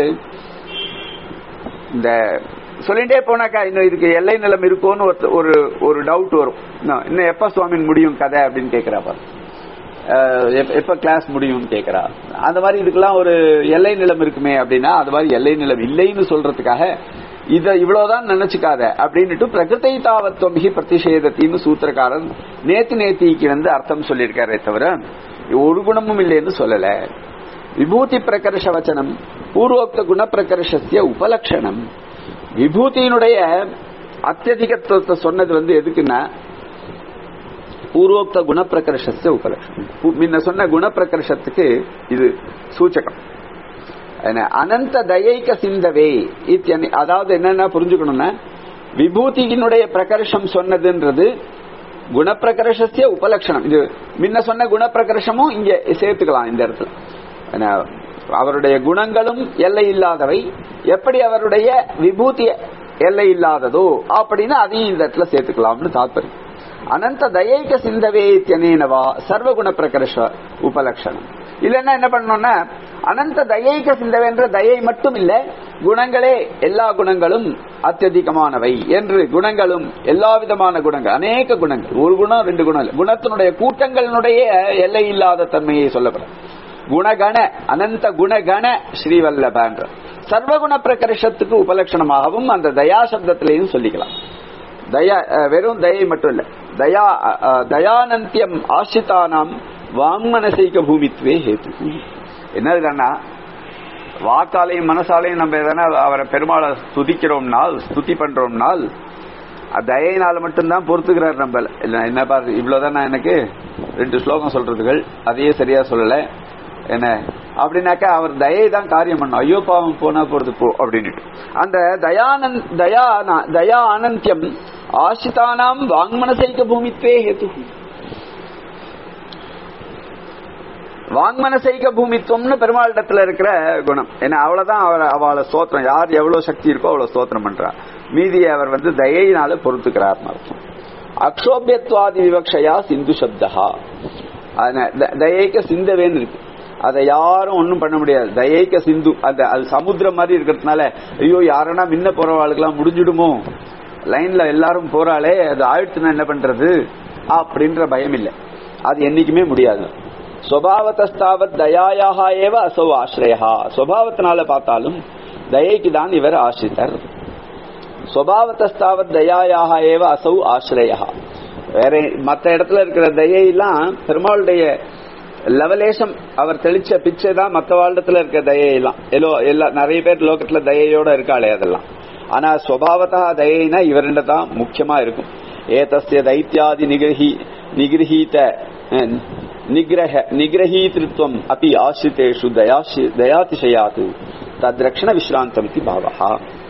இந்த சொல்லிட்டே போனாக்கா இன்னும் இதுக்கு எல்லை நிலம் இருக்கும்னு ஒரு- ஒரு ஒரு டவுட் வரும் இன்னும் இன்னும் எப்ப சுவாமின் முடியும் கதை அப்படின்னு கேக்குறா பாரு அஹ் எப்ப- எப்ப கிளாஸ் முடியும்னு கேக்குறா அந்த மாதிரி இதுக்கெல்லாம் ஒரு எல்லை நிலம் இருக்குமே அப்படின்னா அது மாதிரி எல்லை நிலம் இல்லைன்னு சொல்றதுக்காக இத இவ்வளவுதான் நினைச்சுக்காத அப்படின்னுட்டு பிரகிருத்தை தாவத்துவம் ஹி பிரதிஷேதத்தின்னு சூத்திரக்காரன் நேத்து நேத்திக்கு வந்து அர்த்தம் சொல்லியிருக்காரே தவிர ஒரு குணமும் இல்லைன்னு சொல்லல விபூதி பிரகர்ஷ வச்சனம் பூர்வோக்த குண பிரகர்ஷத்திய உபலட்சணம் விபூதியினுடைய அத்தியதிகத்துவத்தை சொன்னது வந்து எதுக்குன்னா பூர்வோக்த குணப்பிரகர்ஷத்தை உபலட்சணம் பு- முன்ன சொன்ன குணப்பிரகர்ஷத்துக்கு இது சூச்சகம் என்ன, அனந்த தயைக்க சிந்தவே இத்தியனி அதாவது என்னன்னா புரிஞ்சுக்கணும்னா விபூதியினுடைய பிரகர்ஷம் சொன்னதுன்றது குணப்பிரகர்ஷத்திய உபலட்சணம் இது முன்ன சொன்ன குணப்பிரகர்ஷமும் இங்க சேர்த்துக்கலாம் இந்த இடத்துல என்ன, அவருடைய குணங்களும் எல்லை இல்லாதவை எப்படி அவருடைய விபூதி எல்லை இல்லாததோ அப்படின்னு அதையும் இந்த இடத்துல சேர்த்துக்கலாம்னு தாத்பரியம் அனந்த தயைக சிந்தவே இத்தியனேனவா சர்வகுண பிரகர்ஷ உபலட்சணம் இல்லைன்னா என்ன பண்ணணும்னா அனந்த தயைக சிந்தவேன்ற தயை மட்டும் இல்ல குணங்களே எல்லா குணங்களும் அத்தியதிகமானவை என்று குணங்களும் எல்லா விதமான குணங்கள் அநேக குணங்கள் ஒரு குணம் ரெண்டு குணம் இல்ல குணத்தினுடைய கூட்டங்களினுடைய எல்லை இல்லாத தன்மையை சொல்லப்படும் குணகண அனந்த குணகண ஸ்ரீவல்லபன்ற சர்வகுண பிரகர்ஷத்துக்கு உபலட்சணமாகவும் அந்த தயா சப்தத்திலையும் சொல்லிக்கலாம் தயா அஹ், வெறும் தயை மட்டும் இல்ல தயா அஹ், அஹ், தயானந்தியம் ஆசிரிதானாம் வாங்மனசைக பூமித்வே ஹேத்து என்னதுன்னா வாக்காலையும் மனசாலையும் நம்ம எதனா அவரை பெருமாளை ஸ்துதிக்கிறோம்னால் ஸ்துதி பண்றோம்னால் அஹ் தயையினால மட்டும்தான் பொறுத்துக்கிறார் நம்ம இல்ல என்ன பாரு இவ்வளவுதான் நான் எனக்கு ரெண்டு ஸ்லோகம் சொல்றதுகள் அதையே சரியா சொல்லல என்ன அப்படின்னாக்கா அவர் தயை தான் காரியம் பண்ணும் ஐயோ பாவம் போனா போறது போ அப்படின்னுட்டு அந்த தயானந்த் தயா தயா அனந்தியம் ஆசிதானாம் வாங்மனசைக்க பூமித்வே ஹேத்து வாங்மனசைக பூமித்துவம்னு பெருமாளிடத்துல இருக்கிற குணம் ஏன்னா அவ்வளவுதான் அவர் அவளை ஸ்தோத்திரம் யார் எவ்வளவு சக்தி இருக்கோ அவ்வளவு ஸ்தோத்திரம் பண்றா மீதியை அவர் வந்து தயையினால பொறுத்துக்கிறார் அர்த்தம் அக்ஷோபியத்வாதி விவக்ஷயா சிந்து சப்தா தயைக்க சிந்தவேன்னு இருக்கு அதை யாரும் ஒன்றும் பண்ண முடியாது தயைக்க சிந்து அந்த அது சமுத்திரம் மாதிரி இருக்கிறதுனால ஐயோ யாரனா முன்ன போறவாளுக்கெல்லாம் முடிஞ்சிடுமோ லைன்ல எல்லாரும் போறாளே அது ஆயிடுச்சுன்னா என்ன பண்றது அப்படின்ற பயம் இல்லை அது என்னைக்குமே முடியாது சுவாவத்தாவத் தயாயாக ஏவ அசௌ ஆசிரியா சுவாவத்தினால பார்த்தாலும் தயைக்கு தான் இவர் ஆசிரியர் சுவாவத்தாவத் தயாயாக ஏவ அசௌ ஆசிரியா வேற மற்ற இடத்துல இருக்கிற தயையெல்லாம் பெருமாளுடைய லெவலேஷம் அவர் தெளிச்ச பிச்சை தான் மற்ற வாழ்டத்துல இருக்க தயையெல்லாம் எல்லோ எல்லா நிறைய பேர் லோகத்துல தயையோட இருக்காளே அதெல்லாம் ஆனா சுவாவத்தா தயைனா இவருண்ட தான் முக்கியமா இருக்கும் ஏதஸ்ய தைத்தியாதி நிகிரகி நிகிரகீத நிகிரக நிகிரகீதிருத்வம் அப்படி ஆசிரித்தேஷு தயாதிசயாது தத்ரக்ஷண விஸ்ராந்தம் இது பாவகா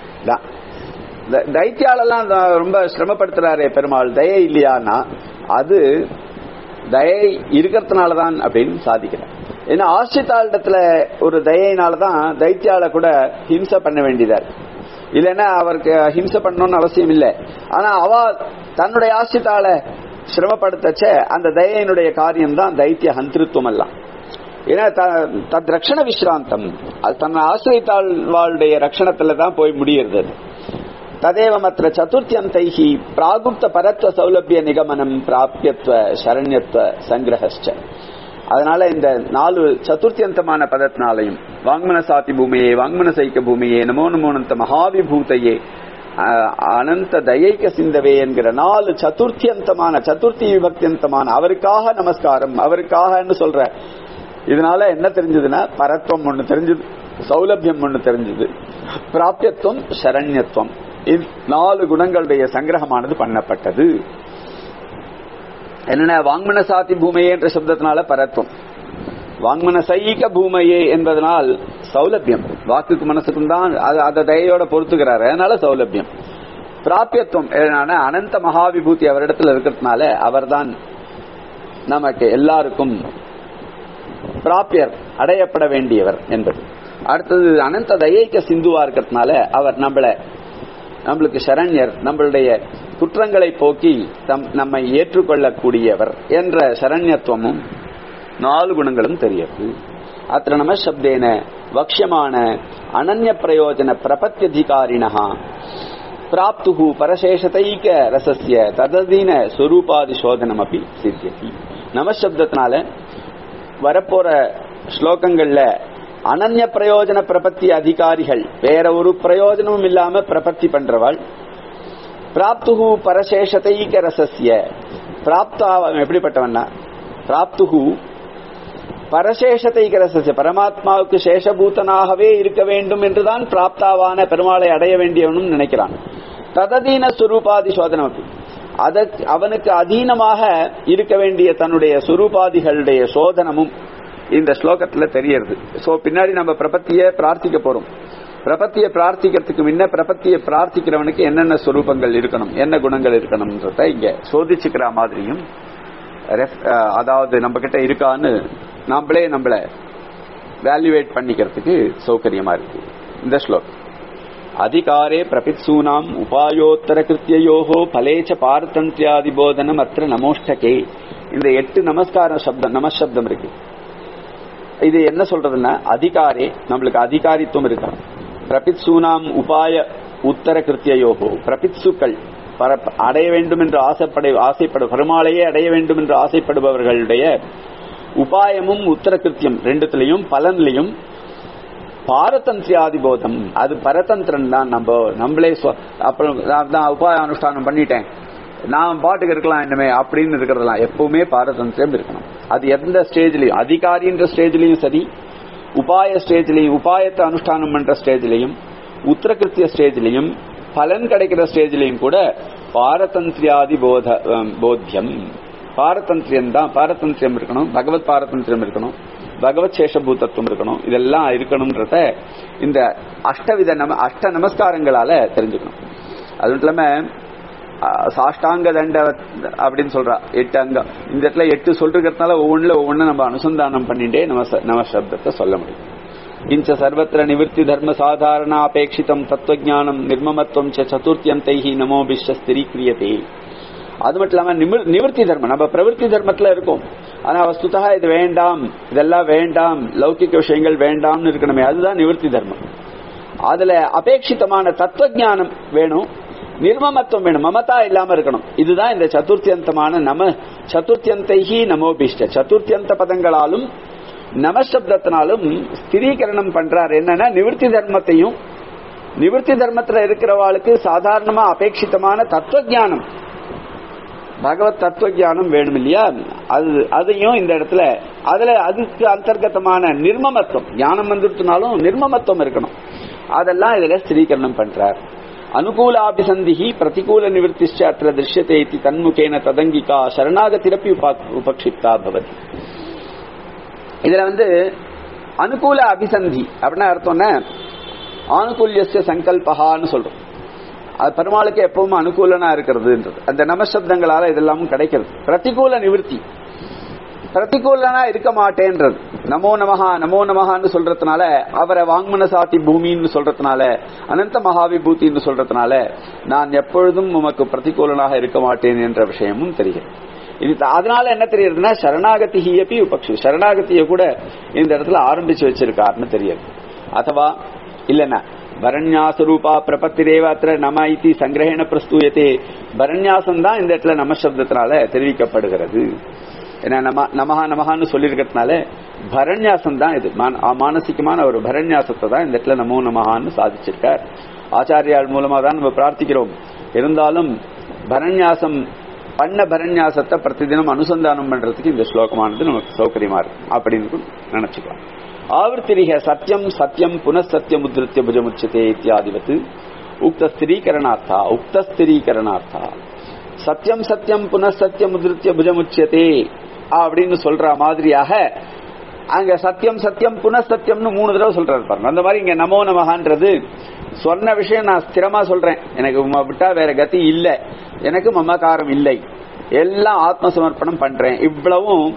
தைத்தியாலெல்லாம் ரொம்ப சிரமப்படுத்துறாரே பெருமாள் தயை இல்லையானா அது தயை இருக்கிறதுனாலதான் அப்படின்னு சாதிக்கிறேன் ஏன்னா ஆசிரித்தாளிடத்துல ஒரு தயையினாலதான் தைத்தியால கூட ஹிம்சை பண்ண வேண்டியதா இருக்கு இல்லைன்னா அவருக்கு ஹிம்சை பண்ணணும்னு அவசியம் இல்லை ஆனா அவ தன்னுடைய ஆசிரித்தால சிரமப்படுத்தச்ச அந்த தயையினுடைய காரியம் தான் தைத்திய ஹந்திருத்துவம் எல்லாம் ஏன்னா தத் ரக்ஷண விஸ்ராந்தம் அது தன்னை ஆசிரியத்தாழ்வாளுடைய ரக்ஷணத்துல தான் போய் முடியுறது ததேவமற்ற சதுர்த்தியந்தைஹி பிராகுப்த பரத்வ சௌலபிய நிகமனம் பிராபியத்துவ சரண்யத்துவ சங்கிரகச்ச அதனால இந்த நாலு சதுர்த்தியந்தமான பதத்தினாலையும் வாங்மன சாத்தி பூமியே வாங்மன சைக்க பூமியே நமோ நமோனந்த மகாவிபூதையே அனந்த தயைக்க சிந்தவே என்கிற நாலு சதுர்த்தியந்தமான சதுர்த்தி விபக்தியந்தமான அவருக்காக நமஸ்காரம் அவருக்காக சொல்ற இதனால என்ன தெரிஞ்சதுன்னா பரத்வம் ஒண்ணு தெரிஞ்சது சௌலபியம் ஒண்ணு தெரிஞ்சது பிராபியத்துவம் சரண்யத்துவம் நாலு குணங்களுடைய சங்கிரகமானது பண்ணப்பட்டது என்னென்ன வாங்மன சாத்தி பூமையே என்ற சப்தத்தினால பரத்வம் வாங்மன சைக பூமையே என்பதனால் சௌலபியம் வாக்குக்கு மனசுக்கும் தான் அதை தயையோட பொறுத்துக்கிறாரு அதனால சௌலபியம் பிராபியத்துவம் அனந்த மகாவிபூதி அவரிடத்துல இருக்கிறதுனால அவர்தான் நமக்கு எல்லாருக்கும் பிராபியர் அடையப்பட வேண்டியவர் என்பது அடுத்தது அனந்த தயைக்க சிந்துவா இருக்கிறதுனால அவர் நம்மள நம்மளுக்கு சரண்யர் நம்மளுடைய குற்றங்களை போக்கி தம் நம்மை ஏற்றுக்கொள்ளக்கூடியவர் என்ற சரண்யத்துவமும் நாலு குணங்களும் தெரியுது அத்த நம சப்தேன வக்ஷமான அனன்ய பிரயோஜன பிரபத்தியதிகாரிணா பிராப்து பரசேஷதைக ரசஸ்ய தததீன ஸ்வரூபாதி சோதனம் அப்படி சித்தியதி நமசப்தத்தினால வரப்போற ஸ்லோகங்கள்ல அனன்ய பிரயோஜன பிரபத்தி அதிகாரிகள் வேற ஒரு பிரயோஜனமும் இல்லாம பிரபத்தி பண்றவாள் பிராப்துகு பரசேஷதைக ரசஸ்ய பிராப்தா எப்படிப்பட்டவன்னா பிராப்துகு பரசேஷத்தைக ரசஸ்ய பரமாத்மாவுக்கு சேஷபூதனாகவே இருக்க வேண்டும் என்றுதான் பிராப்தாவான பெருமாளை அடைய வேண்டியவனும் நினைக்கிறான் தததீன சுரூபாதி சோதனம் அதற்கு அவனுக்கு அதீனமாக இருக்க வேண்டிய தன்னுடைய சுரூபாதிகளுடைய சோதனமும் இந்த ஸ்லோகத்துல தெரியறது சோ பின்னாடி நம்ம பிரபத்திய பிரார்த்திக்க போறோம் பிரபத்திய பிரார்த்திக்கிறதுக்கு முன்ன பிரபத்திய பிரார்த்திக்கிறவனுக்கு என்னென்ன சுரூபங்கள் இருக்கணும் என்ன குணங்கள் இருக்கணும்ன்றத இங்க சோதிச்சுக்கிற மாதிரியும் அதாவது நம்ம கிட்ட இருக்கான்னு நாமளே நம்மள வேல்யூவேட் பண்ணிக்கிறதுக்கு சௌகரியமா இருக்கு இந்த ஸ்லோகம் அதிகாரே பிரபித்சூனாம் உபாயோத்தர கிருத்தியோகோ பலேச்ச பாரதந்தியாதிபோதனம் அத்த நமோஷ்டகே இந்த எட்டு நமஸ்கார சப்தம் நமசப்தம் இருக்கு இது என்ன சொல்றதுன்னா அதிகாரே நம்மளுக்கு அதிகாரித்துவம் இருக்கா பிரபித்சூனாம் உபாய உத்தர கிருத்தியோகோ பிரபித்சுக்கள் அடைய வேண்டும் என்று ஆசைப்பட ஆசைப்படு பெருமாளையே அடைய வேண்டும் என்று ஆசைப்படுபவர்களுடைய உபாயமும் உத்தர கிருத்தியம் ரெண்டுத்திலையும் பலன்லையும் பாரதந்திரியாதிபோதம் அது பரதந்திரன் தான் நம்ம நம்மளே அப்புறம் நான் உபாய அனுஷ்டானம் பண்ணிட்டேன் நான் பாட்டுக்கு இருக்கலாம் என்னமே அப்படின்னு இருக்கிறதெல்லாம் எப்பவுமே பாரதந்திரம் இருக்கணும் அது எந்த ஸ்டேஜ்லயும் அதிகாரின்ற ஸ்டேஜ்லயும் சரி உபாய ஸ்டேஜ்லயும் உபாயத்தை அனுஷ்டானம் பண்ற ஸ்டேஜ்லயும் உத்தரகிருத்திய ஸ்டேஜ்லயும் பலன் கிடைக்கிற ஸ்டேஜ்லயும் கூட பாரதந்திரியாதி போத அஹ், போத்தியம் பாரதந்திரியம் தான் பாரதந்திரியம் இருக்கணும் பகவத் பாரதந்திரியம் இருக்கணும் பகவத் சேஷபூதத்துவம் இருக்கணும் இதெல்லாம் இருக்கணும்ன்றத இந்த அஷ்டவித நம அஷ்ட நமஸ்காரங்களால தெரிஞ்சுக்கணும் அது மட்டும் இல்லாம அஹ், சாஷ்டாங்க தண்ட அப்படின்னு சொல்றா எட்டு அங்கம் இந்த இடத்துல எட்டு சொல்றதுனால ஒவ்வொன்றுல ஒவ்வொன்னு நம்ம அனுசந்தானம் பண்ணிட்டே நம்ம ச- நம்ம சப்தத்தை சொல்ல முடியும் கிஞ்ச சர்வத்திர நிவர்த்தி தர்ம சாதாரண அபேட்சிதம் தத்துவஜானம் நிர்மமத்துவம் ச சதுர்த்தியந்தைஹி நமோபிஷ ஸ்திரீக்கிரியதே அது மட்டும் இல்லாம நிமிர்- நிவர்த்தி தர்மம் நம்ம பிரவருத்தி தர்மத்துல இருக்கும் ஆனா வஸ்துதா இது வேண்டாம் இதெல்லாம் வேண்டாம் லௌகிக விஷயங்கள் வேண்டாம்னு இருக்கணுமே அதுதான் நிவர்த்தி தர்மம் அதுல அபேட்சிதமான தத்துவஜானம் வேணும் நிர்மமத்துவம் வேணும் மமதா இல்லாம இருக்கணும் இதுதான் இந்த சதுர்த்தியந்தமான நம சதுர்த்தியந்தைஹி நமோபிஷ்ட சதுர்த்தியந்த பதங்களாலும் நமசப்தத்தினாலும் ஸ்திரீகரணம் பண்றார் என்னன்னா நிவர்த்தி தர்மத்தையும் நிவர்த்தி தர்மத்துல இருக்கிறவாளுக்கு சாதாரணமா அபேட்சிதமான தத்துவஜானம் பகவத் தத்துவஜானம் வேணும் இல்லையா அது அதையும் இந்த இடத்துல அதுல அதுக்கு அந்தர்கதமான நிர்மமத்துவம் ஞானம் வந்துருத்துனாலும் நிர்மமத்துவம் இருக்கணும் அதெல்லாம் இதுல ஸ்திரீகரணம் பண்றார் அனுகூலாபிசந்திஹி பிரதிகூல நிவர்த்திச்ச அத்திர திருஷ்யத்தை இத்தி தன்முகேன ததங்கிகா சரணாகதிரப்பி உபா- உபக்ஷிப்தா பவதி இதுல வந்து அனுகூல அபிசந்தி அப்படின்னா அர்த்தம்னா ஆனுகூல்யஸ்ய சங்கல்பகான்னு சொல்றோம் அது பெருமாளுக்கு எப்பவும் அனுகூலனா இருக்கிறதுன்றது அந்த நமசப்தங்களால இதெல்லாம் கிடைக்கிறது பிரதிகூல நிவர்த்தி பிரதிகூலனா இருக்க மாட்டேன்றது நமோ நமஹா நமோ நமஹான்னு சொல்றதுனால அவரை வாங்மனசாத்தி பூமின்னு சொல்றதுனால அனந்த மகாவிபூத்தின்னு சொல்றதுனால நான் எப்பொழுதும் உமக்கு பிரதிகூலனாக இருக்க மாட்டேன் என்ற விஷயமும் தெரிகிறது இது த- அதனால என்ன தெரியுதுன்னா சரணாகதி ஹியப்பி உபக்ஷு சரணாகதியை கூட இந்த இடத்துல ஆரம்பிச்சு வச்சிருக்காருன்னு தெரியுது அதுவா இல்லனா பரண்யாசரூபா பிரபத்திரேவ அத்திர நம இத்தி சங்கிரகண பிரஸ்தூயத்தே பரண்யாசம் தான் இந்த இடத்துல நம சப்தத்தினால தெரிவிக்கப்படுகிறது ஏன்னா நம நமஹா நமஹான்னு சொல்லியிருக்கிறதுனால பரண்யாசம் தான் இது மான- ஆ, மானசிகமான ஒரு பரண்யாசத்தை தான் இந்த இடத்துல நமோ நமஹான்னு சாதிச்சிருக்கார் ஆச்சாரியால் மூலமா தான் நம்ம பிரார்த்திக்கிறோம் இருந்தாலும் பரண்யாசம் பண்ண பரண்யாசத்தை பிரதிதினம் அனுசந்தானம் பண்றதுக்கு இந்த ஸ்லோகமானது நமக்கு சௌகரியமா இருக்கு அப்படின்னு நினைச்சுக்கலாம் ஆவர்த்திரிக சத்தியம் சத்தியம் புனഃசத்தியம் உத்திருத்திய புஜமுச்சதே இத்தியாதிவத்து உக்த ஸ்திரீகரணார்த்தா உக்த ஸ்திரீகரணார்த்தா சத்தியம் சத்தியம் புனഃசத்தியம் உதிருத்திய புஜமுச்சியதே அப்படின்னு சொல்ற மாதிரியாக அங்க சத்தியம் சத்தியம் புனഃசத்தியம்னு மூணு தடவை சொல்றாரு பாருங்க அந்த மாதிரி இங்க நமோ நமகான்றது சொன்ன விஷயம் நான் ஸ்திரமா சொல்றேன் எனக்கு உம்மை விட்டா வேற கதி இல்ல எனக்கு மமகாரம் இல்லை எல்லாம் ஆத்ம சமர்ப்பணம் பண்றேன் இவ்வளவும்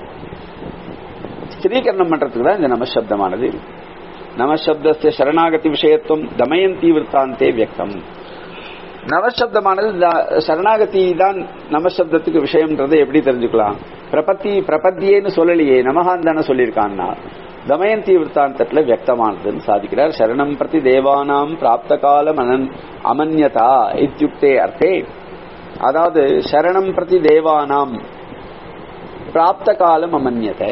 ஸ்திரீகரணம் பண்றதுக்கு தான் இந்த நமசப்தமானது இருக்கு நமசப்தஸ்ய சரணாகதி விஷயத்துவம் தமயந்தி விற்த்தாந்தே வியக்தம் நவசப்தமானது த- சரணாகதி தான் நமசப்தத்துக்கு விஷயம்ன்றதை எப்படி தெரிஞ்சுக்கலாம் பிரபத்தி பிரபத்தியேன்னு சொல்லலையே நமகான் தானே சொல்லியிருக்கான்னா தமயந்தி விற்த்தாந்தத்துல வியக்தமானதுன்னு சாதிக்கிறார் சரணம் பிரதி தேவானாம் பிராப்த காலம் அனன் அமன்யதா இத்தியுக்தே அர்த்தே அதாவது சரணம் பிரதி தேவானாம் பிராப்த காலம் அமன்யத்தை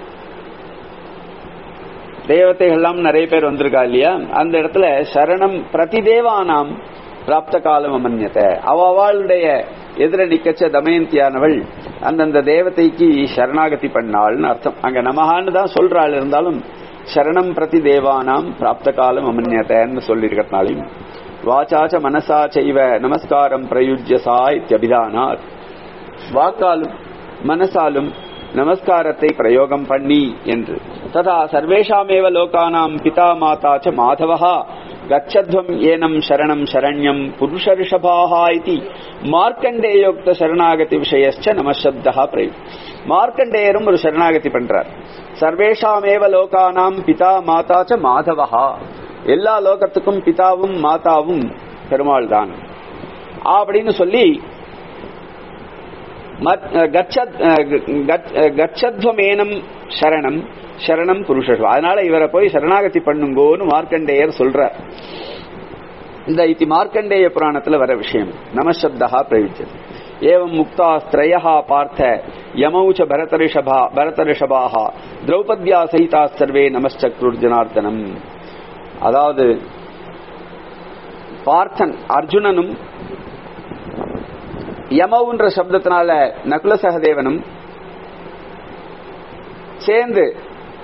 தேவதைகள்லாம் நிறைய பேர் வந்திருக்கா இல்லையா அந்த இடத்துல சரணம் பிரதிதேவானாம் பிராப்த காலம் அமன்யத்தை அவ அவளுடைய எதிர நிக்கச்ச தமயந்தியானவள் அந்தந்த தேவதைக்கு சரணாகதி பண்ணாள்னு அர்த்தம் அங்க நமகான்னு தான் சொல்றாள் இருந்தாலும் சரணம் பிரதி தேவானாம் பிராப்த காலம் அமன்யத்தைன்னு சொல்லியிருக்கிறதுனாலையும் வாச்சாச்ச மனசா செய்வ நமஸ்காரம் பிரயுஜ்யசா இத்தியபிதானாத் வாக்காலும் மனசாலும் நமஸ்காரத்தை பிரயோகம் பண்ணி என்று ததா சர்வேஷாமேவ லோகானாம் பிதா மாதா ச மாதவஹா கச்சத்வம் ஏனம் சரணம் சரண்யம் புருஷ ரிஷபாஹா இதி மார்க்கண்டேயோக்த சரணாகதி விஷயச்ச நமசப்தா பிரயு மார்க்கண்டேயரும் ஒரு சரணாகதி பண்றார் சர்வேஷாமேவ லோகானாம் பிதா மாதா ச மாதவஹா எல்லா லோகத்துக்கும் பிதாவும் மாதாவும் பெருமாள் தான் அப்படின்னு சொல்லி மத்- கச்சத்- கச்- கச்சத்வமேனம் சரணம் சரணம் புருஷம் அதனால இவரை போய் சரணாகதி பண்ணுங்கோன்னு மார்க்கண்டேயர் சொல்றார் இந்த இத்தி மார்க்கண்டேய புராணத்துல வர விஷயம் நமசப்தா பிரயுஜது ஏவம் முக்தா ஸ்திரயா பார்த்த யமௌ ச பரதரிஷபா பரதரிஷபாக திரௌபத்யா சகிதா சர்வே நமஸ்சக்ருர் ஜனார்தனம் அதாவது பார்த்தன் அர்ஜுனனும் யமவுன்ற சப்தத்தினால நகுல சகதேவனும் சேர்ந்து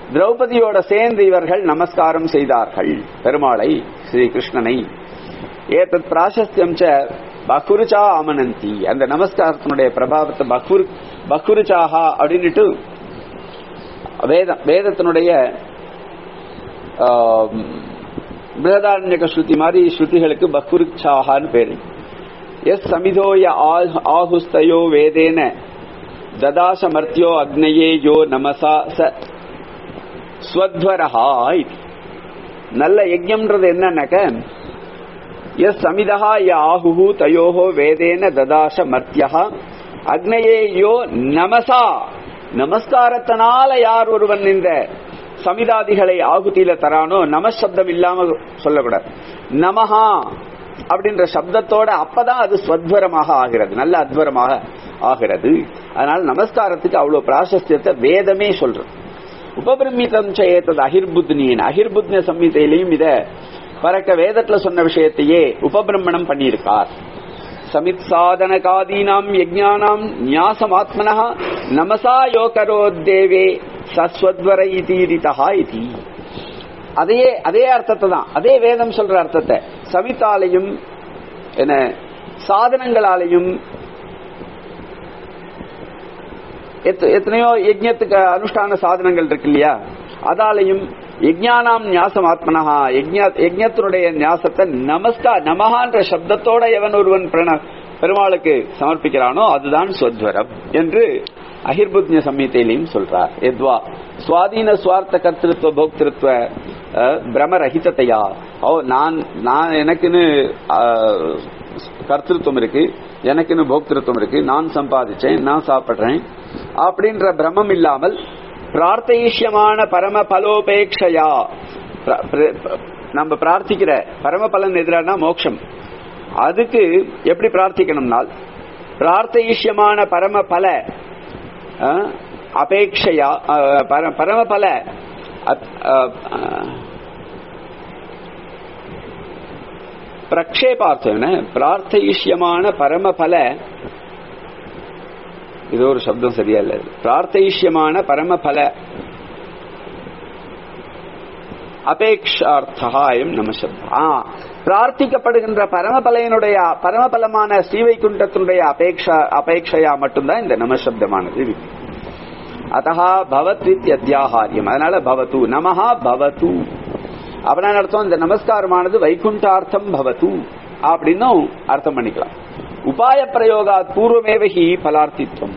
திரௌபதியோட சேர்ந்து இவர்கள் நமஸ்காரம் செய்தார்கள் பெருமாளை ஸ்ரீ கிருஷ்ணனை ஏதத் பிராசஸ்தியம் ச பகுருச்சா அமனந்தி அந்த நமஸ்காரத்தினுடைய பிரபாவத்தை பகுரு பகுருச்சாஹா அப்படின்னுட்டு வேதம் வேதத்தினுடைய பிரதாரண்யக ஸ்ருதி மாதிரி ஸ்ருதிகளுக்கு பகுருச்சாகான்னு பேரு எஸ் சமிதோய ஆஹுஸ்தயோ வேதேன ததாசமர்த்தியோ அக்னயே யோ நமசா ச ஸ்வத்வரஹா நல்ல யஜ்யம்ன்றது என்னன்னாக்க எஸ் சமிதா ய ஆஹு தயோஹோ வேதேன ததாச மர்த்தியா அக்னயே யோ நமசா நமஸ்காரத்தினால யார் ஒருவன் இந்த சமிதாதிகளை ஆகுதியில தரானோ நமசப்தம் இல்லாம சொல்லக்கூடாது நமஹா அப்படின்ற சப்தத்தோட அப்பதான் அது ஸ்வத்வரமாக ஆகிறது நல்ல அத்வரமாக ஆகிறது அதனால நமஸ்காரத்துக்கு அவ்வளவு பிராசஸ்தியத்தை வேதமே சொல்றது உபபிரமிதம் ஏத்தது அகிர்புத்னியின் அகிர்புத்ன சம்ஹிதையிலையும் இத பறக்க வேதத்துல சொன்ன விஷயத்தையே உபபிரமணம் பண்ணியிருக்கார் சமித் சாதனகாதீனாம் யஜ்ஞானாம் நியாசமாத்மனா நமசா யோகரோத்தேவே சஸ்வத்வர இதீரிதா இதி அதையே அதே அர்த்தத்தை தான் அதே வேதம் சொல்ற அர்த்தத்தை சமித்தாலையும் என்ன சாதனங்களாலையும் எத்தனையோ யஜ்யத்துக்கு அனுஷ்டான சாதனங்கள் இருக்கு இல்லையா அதாலையும் யஜ்ஞானாம் நியாசம் ஆத்மனஹா யஜ்யத்தினுடைய நியாசத்தை நமஸ்கா நமஹான்ற சப்தத்தோட எவன் ஒருவன் பெருமாளுக்கு சமர்ப்பிக்கிறானோ அதுதான் ஸ்வத்வரம் என்று அகிர்புத்ய சம்ஹிதையிலையும் சொல்றார் எத்வா சுவாதீன சுவார்த்த கர்த்திருவ போக்திருத்துவ பிரமரஹிதத்தையா ஓ நான் நான் எனக்குன்னு கர்த்திருவம் இருக்கு எனக்குன்னு போக்திருத்துவம் இருக்கு நான் சம்பாதிச்சேன் நான் சாப்பிடுறேன் அப்படின்ற பிரமம் இல்லாமல் பிரார்த்தயிஷ்யமான பரம பலோபேட்சையா நம்ம பிரார்த்திக்கிற பரம பலன் எதிரான மோட்சம் அதுக்கு எப்படி பிரார்த்திக்கணும்னால் பிரார்த்தயிஷ்யமான பரம பல அபேட்சையா பரம பல பிரக்ஷேபார்த்தம் பிரார்த்தயிஷ்யமான பரம பல இது ஒரு சப்தம் சரியா இல்ல பிரார்த்தயிஷ்யமான பரம பல அபேக்ஷார்த்தகாயம் நம சப்தா பிரார்த்திக்கப்படுகின்ற பரமபலையனுடைய பரமபலமான ஸ்ரீவைகுண்டத்தினுடைய அபேக்ஷா அபேட்சையா மட்டும்தான் இந்த நமசப்தமானது இருக்கு அத்தகா பவத்வித் அத்தியாகாரியம் அதனால பவத்து நமஹா பவத்து அப்படின்னா அர்த்தம் இந்த நமஸ்காரமானது வைகுண்டார்த்தம் பவத்து அப்படின்னும் அர்த்தம் பண்ணிக்கலாம் உபாய பிரயோகா பூர்வமேவகி பலார்த்தித்வம்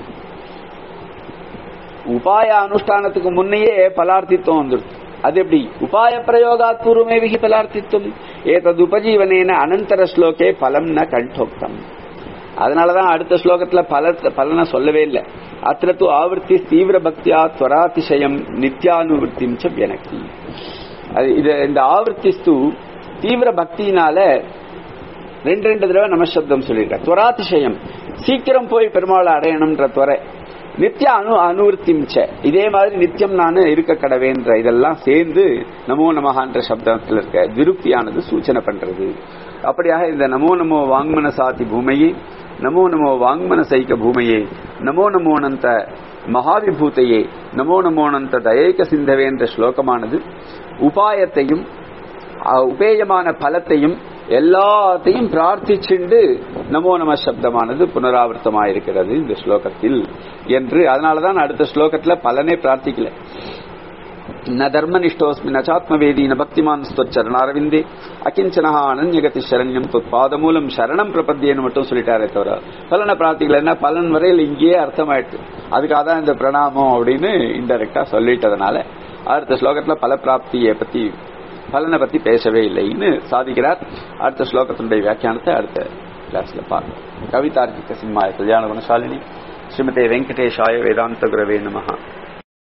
உபாய அனுஷ்டானத்துக்கு முன்னையே பலார்த்தித்வம் வந்துடுது அது எப்படி உபாய பிரயோகா பூர்வமேவகி பலார்த்தித்வம் ஏதது உபஜீவனேன அனந்தர ஸ்லோகே பலம் ந கண்டோக்தம் அதனாலதான் அடுத்த ஸ்லோகத்துல பல பலனை சொல்லவே இல்லை அத்திரத்து ஆவர்த்தி தீவிர பக்தியா துவராதிசயம் நித்யானுவர்த்திம் எனக்கு அது இது இந்த ஆவர்த்திஸ்து தீவிர பக்தியினால ரெண்டு ரெண்டு தடவை நமசப்தம் சொல்லியிருக்க துவராதிசயம் சீக்கிரம் போய் பெருமாளை அடையணும்ன்ற துறை நித்திய அனு அனுவர்த்திச்ச இதே மாதிரி நித்தியம் நான் இருக்க கடவேன்ற இதெல்லாம் சேர்ந்து நமோ நமகான்ற சப்தத்தில் இருக்க திருப்தியானது சூச்சனை பண்றது அப்படியாக இந்த நமோ நமோ வாங்மன சாதி பூமையே நமோ நமோ வாங்மன சைக்க பூமையே நமோ நமோனந்த மகாவிபூத்தையே நமோ நமோனந்த தயேக சிந்தவே என்ற ஸ்லோகமானது உபாயத்தையும் உபேயமான பலத்தையும் எல்லாத்தையும் பிரார்த்திச்சுண்டு நமோ நம சப்தமானது புனராவர்த்தமாயிருக்கிறது இந்த ஸ்லோகத்தில் என்று அதனாலதான் அடுத்த ஸ்லோகத்துல பலனே பிரார்த்திக்கல ந தர்மனிஷ்டோஸ்மி நச்சாத்மவேதி ந பக்திமான் ஸ்வச்சரணாரவிந்தே அகிஞ்சனஹா அனன்யகதி சரண்யம் தொத் பாதமூலம் சரணம் பிரபத்தியன்னு மட்டும் சொல்லிட்டாரே தவிர பலனை பிரார்த்திக்கல என்ன பலன் வரையில் இங்கேயே அர்த்தமாயிட்டு அதுக்காக தான் இந்த பிரணாமம் அப்படின்னு இன்டெரக்டா சொல்லிட்டதுனால அடுத்த ஸ்லோகத்துல பல பிராப்தியை பத்தி பலனை பத்தி பேசவே இல்லைன்னு சாதிக்கிறார் அடுத்த ஸ்லோகத்தினுடைய வியாக்கியானத்தை அடுத்த கிளாஸ்ல பார்ப்போம் கவிதார்க்கிக சிம்மாய கல்யாண குணசாலினி ஸ்ரீமதே வெங்கடேஷாய வேதாந்த குரவே நமஹா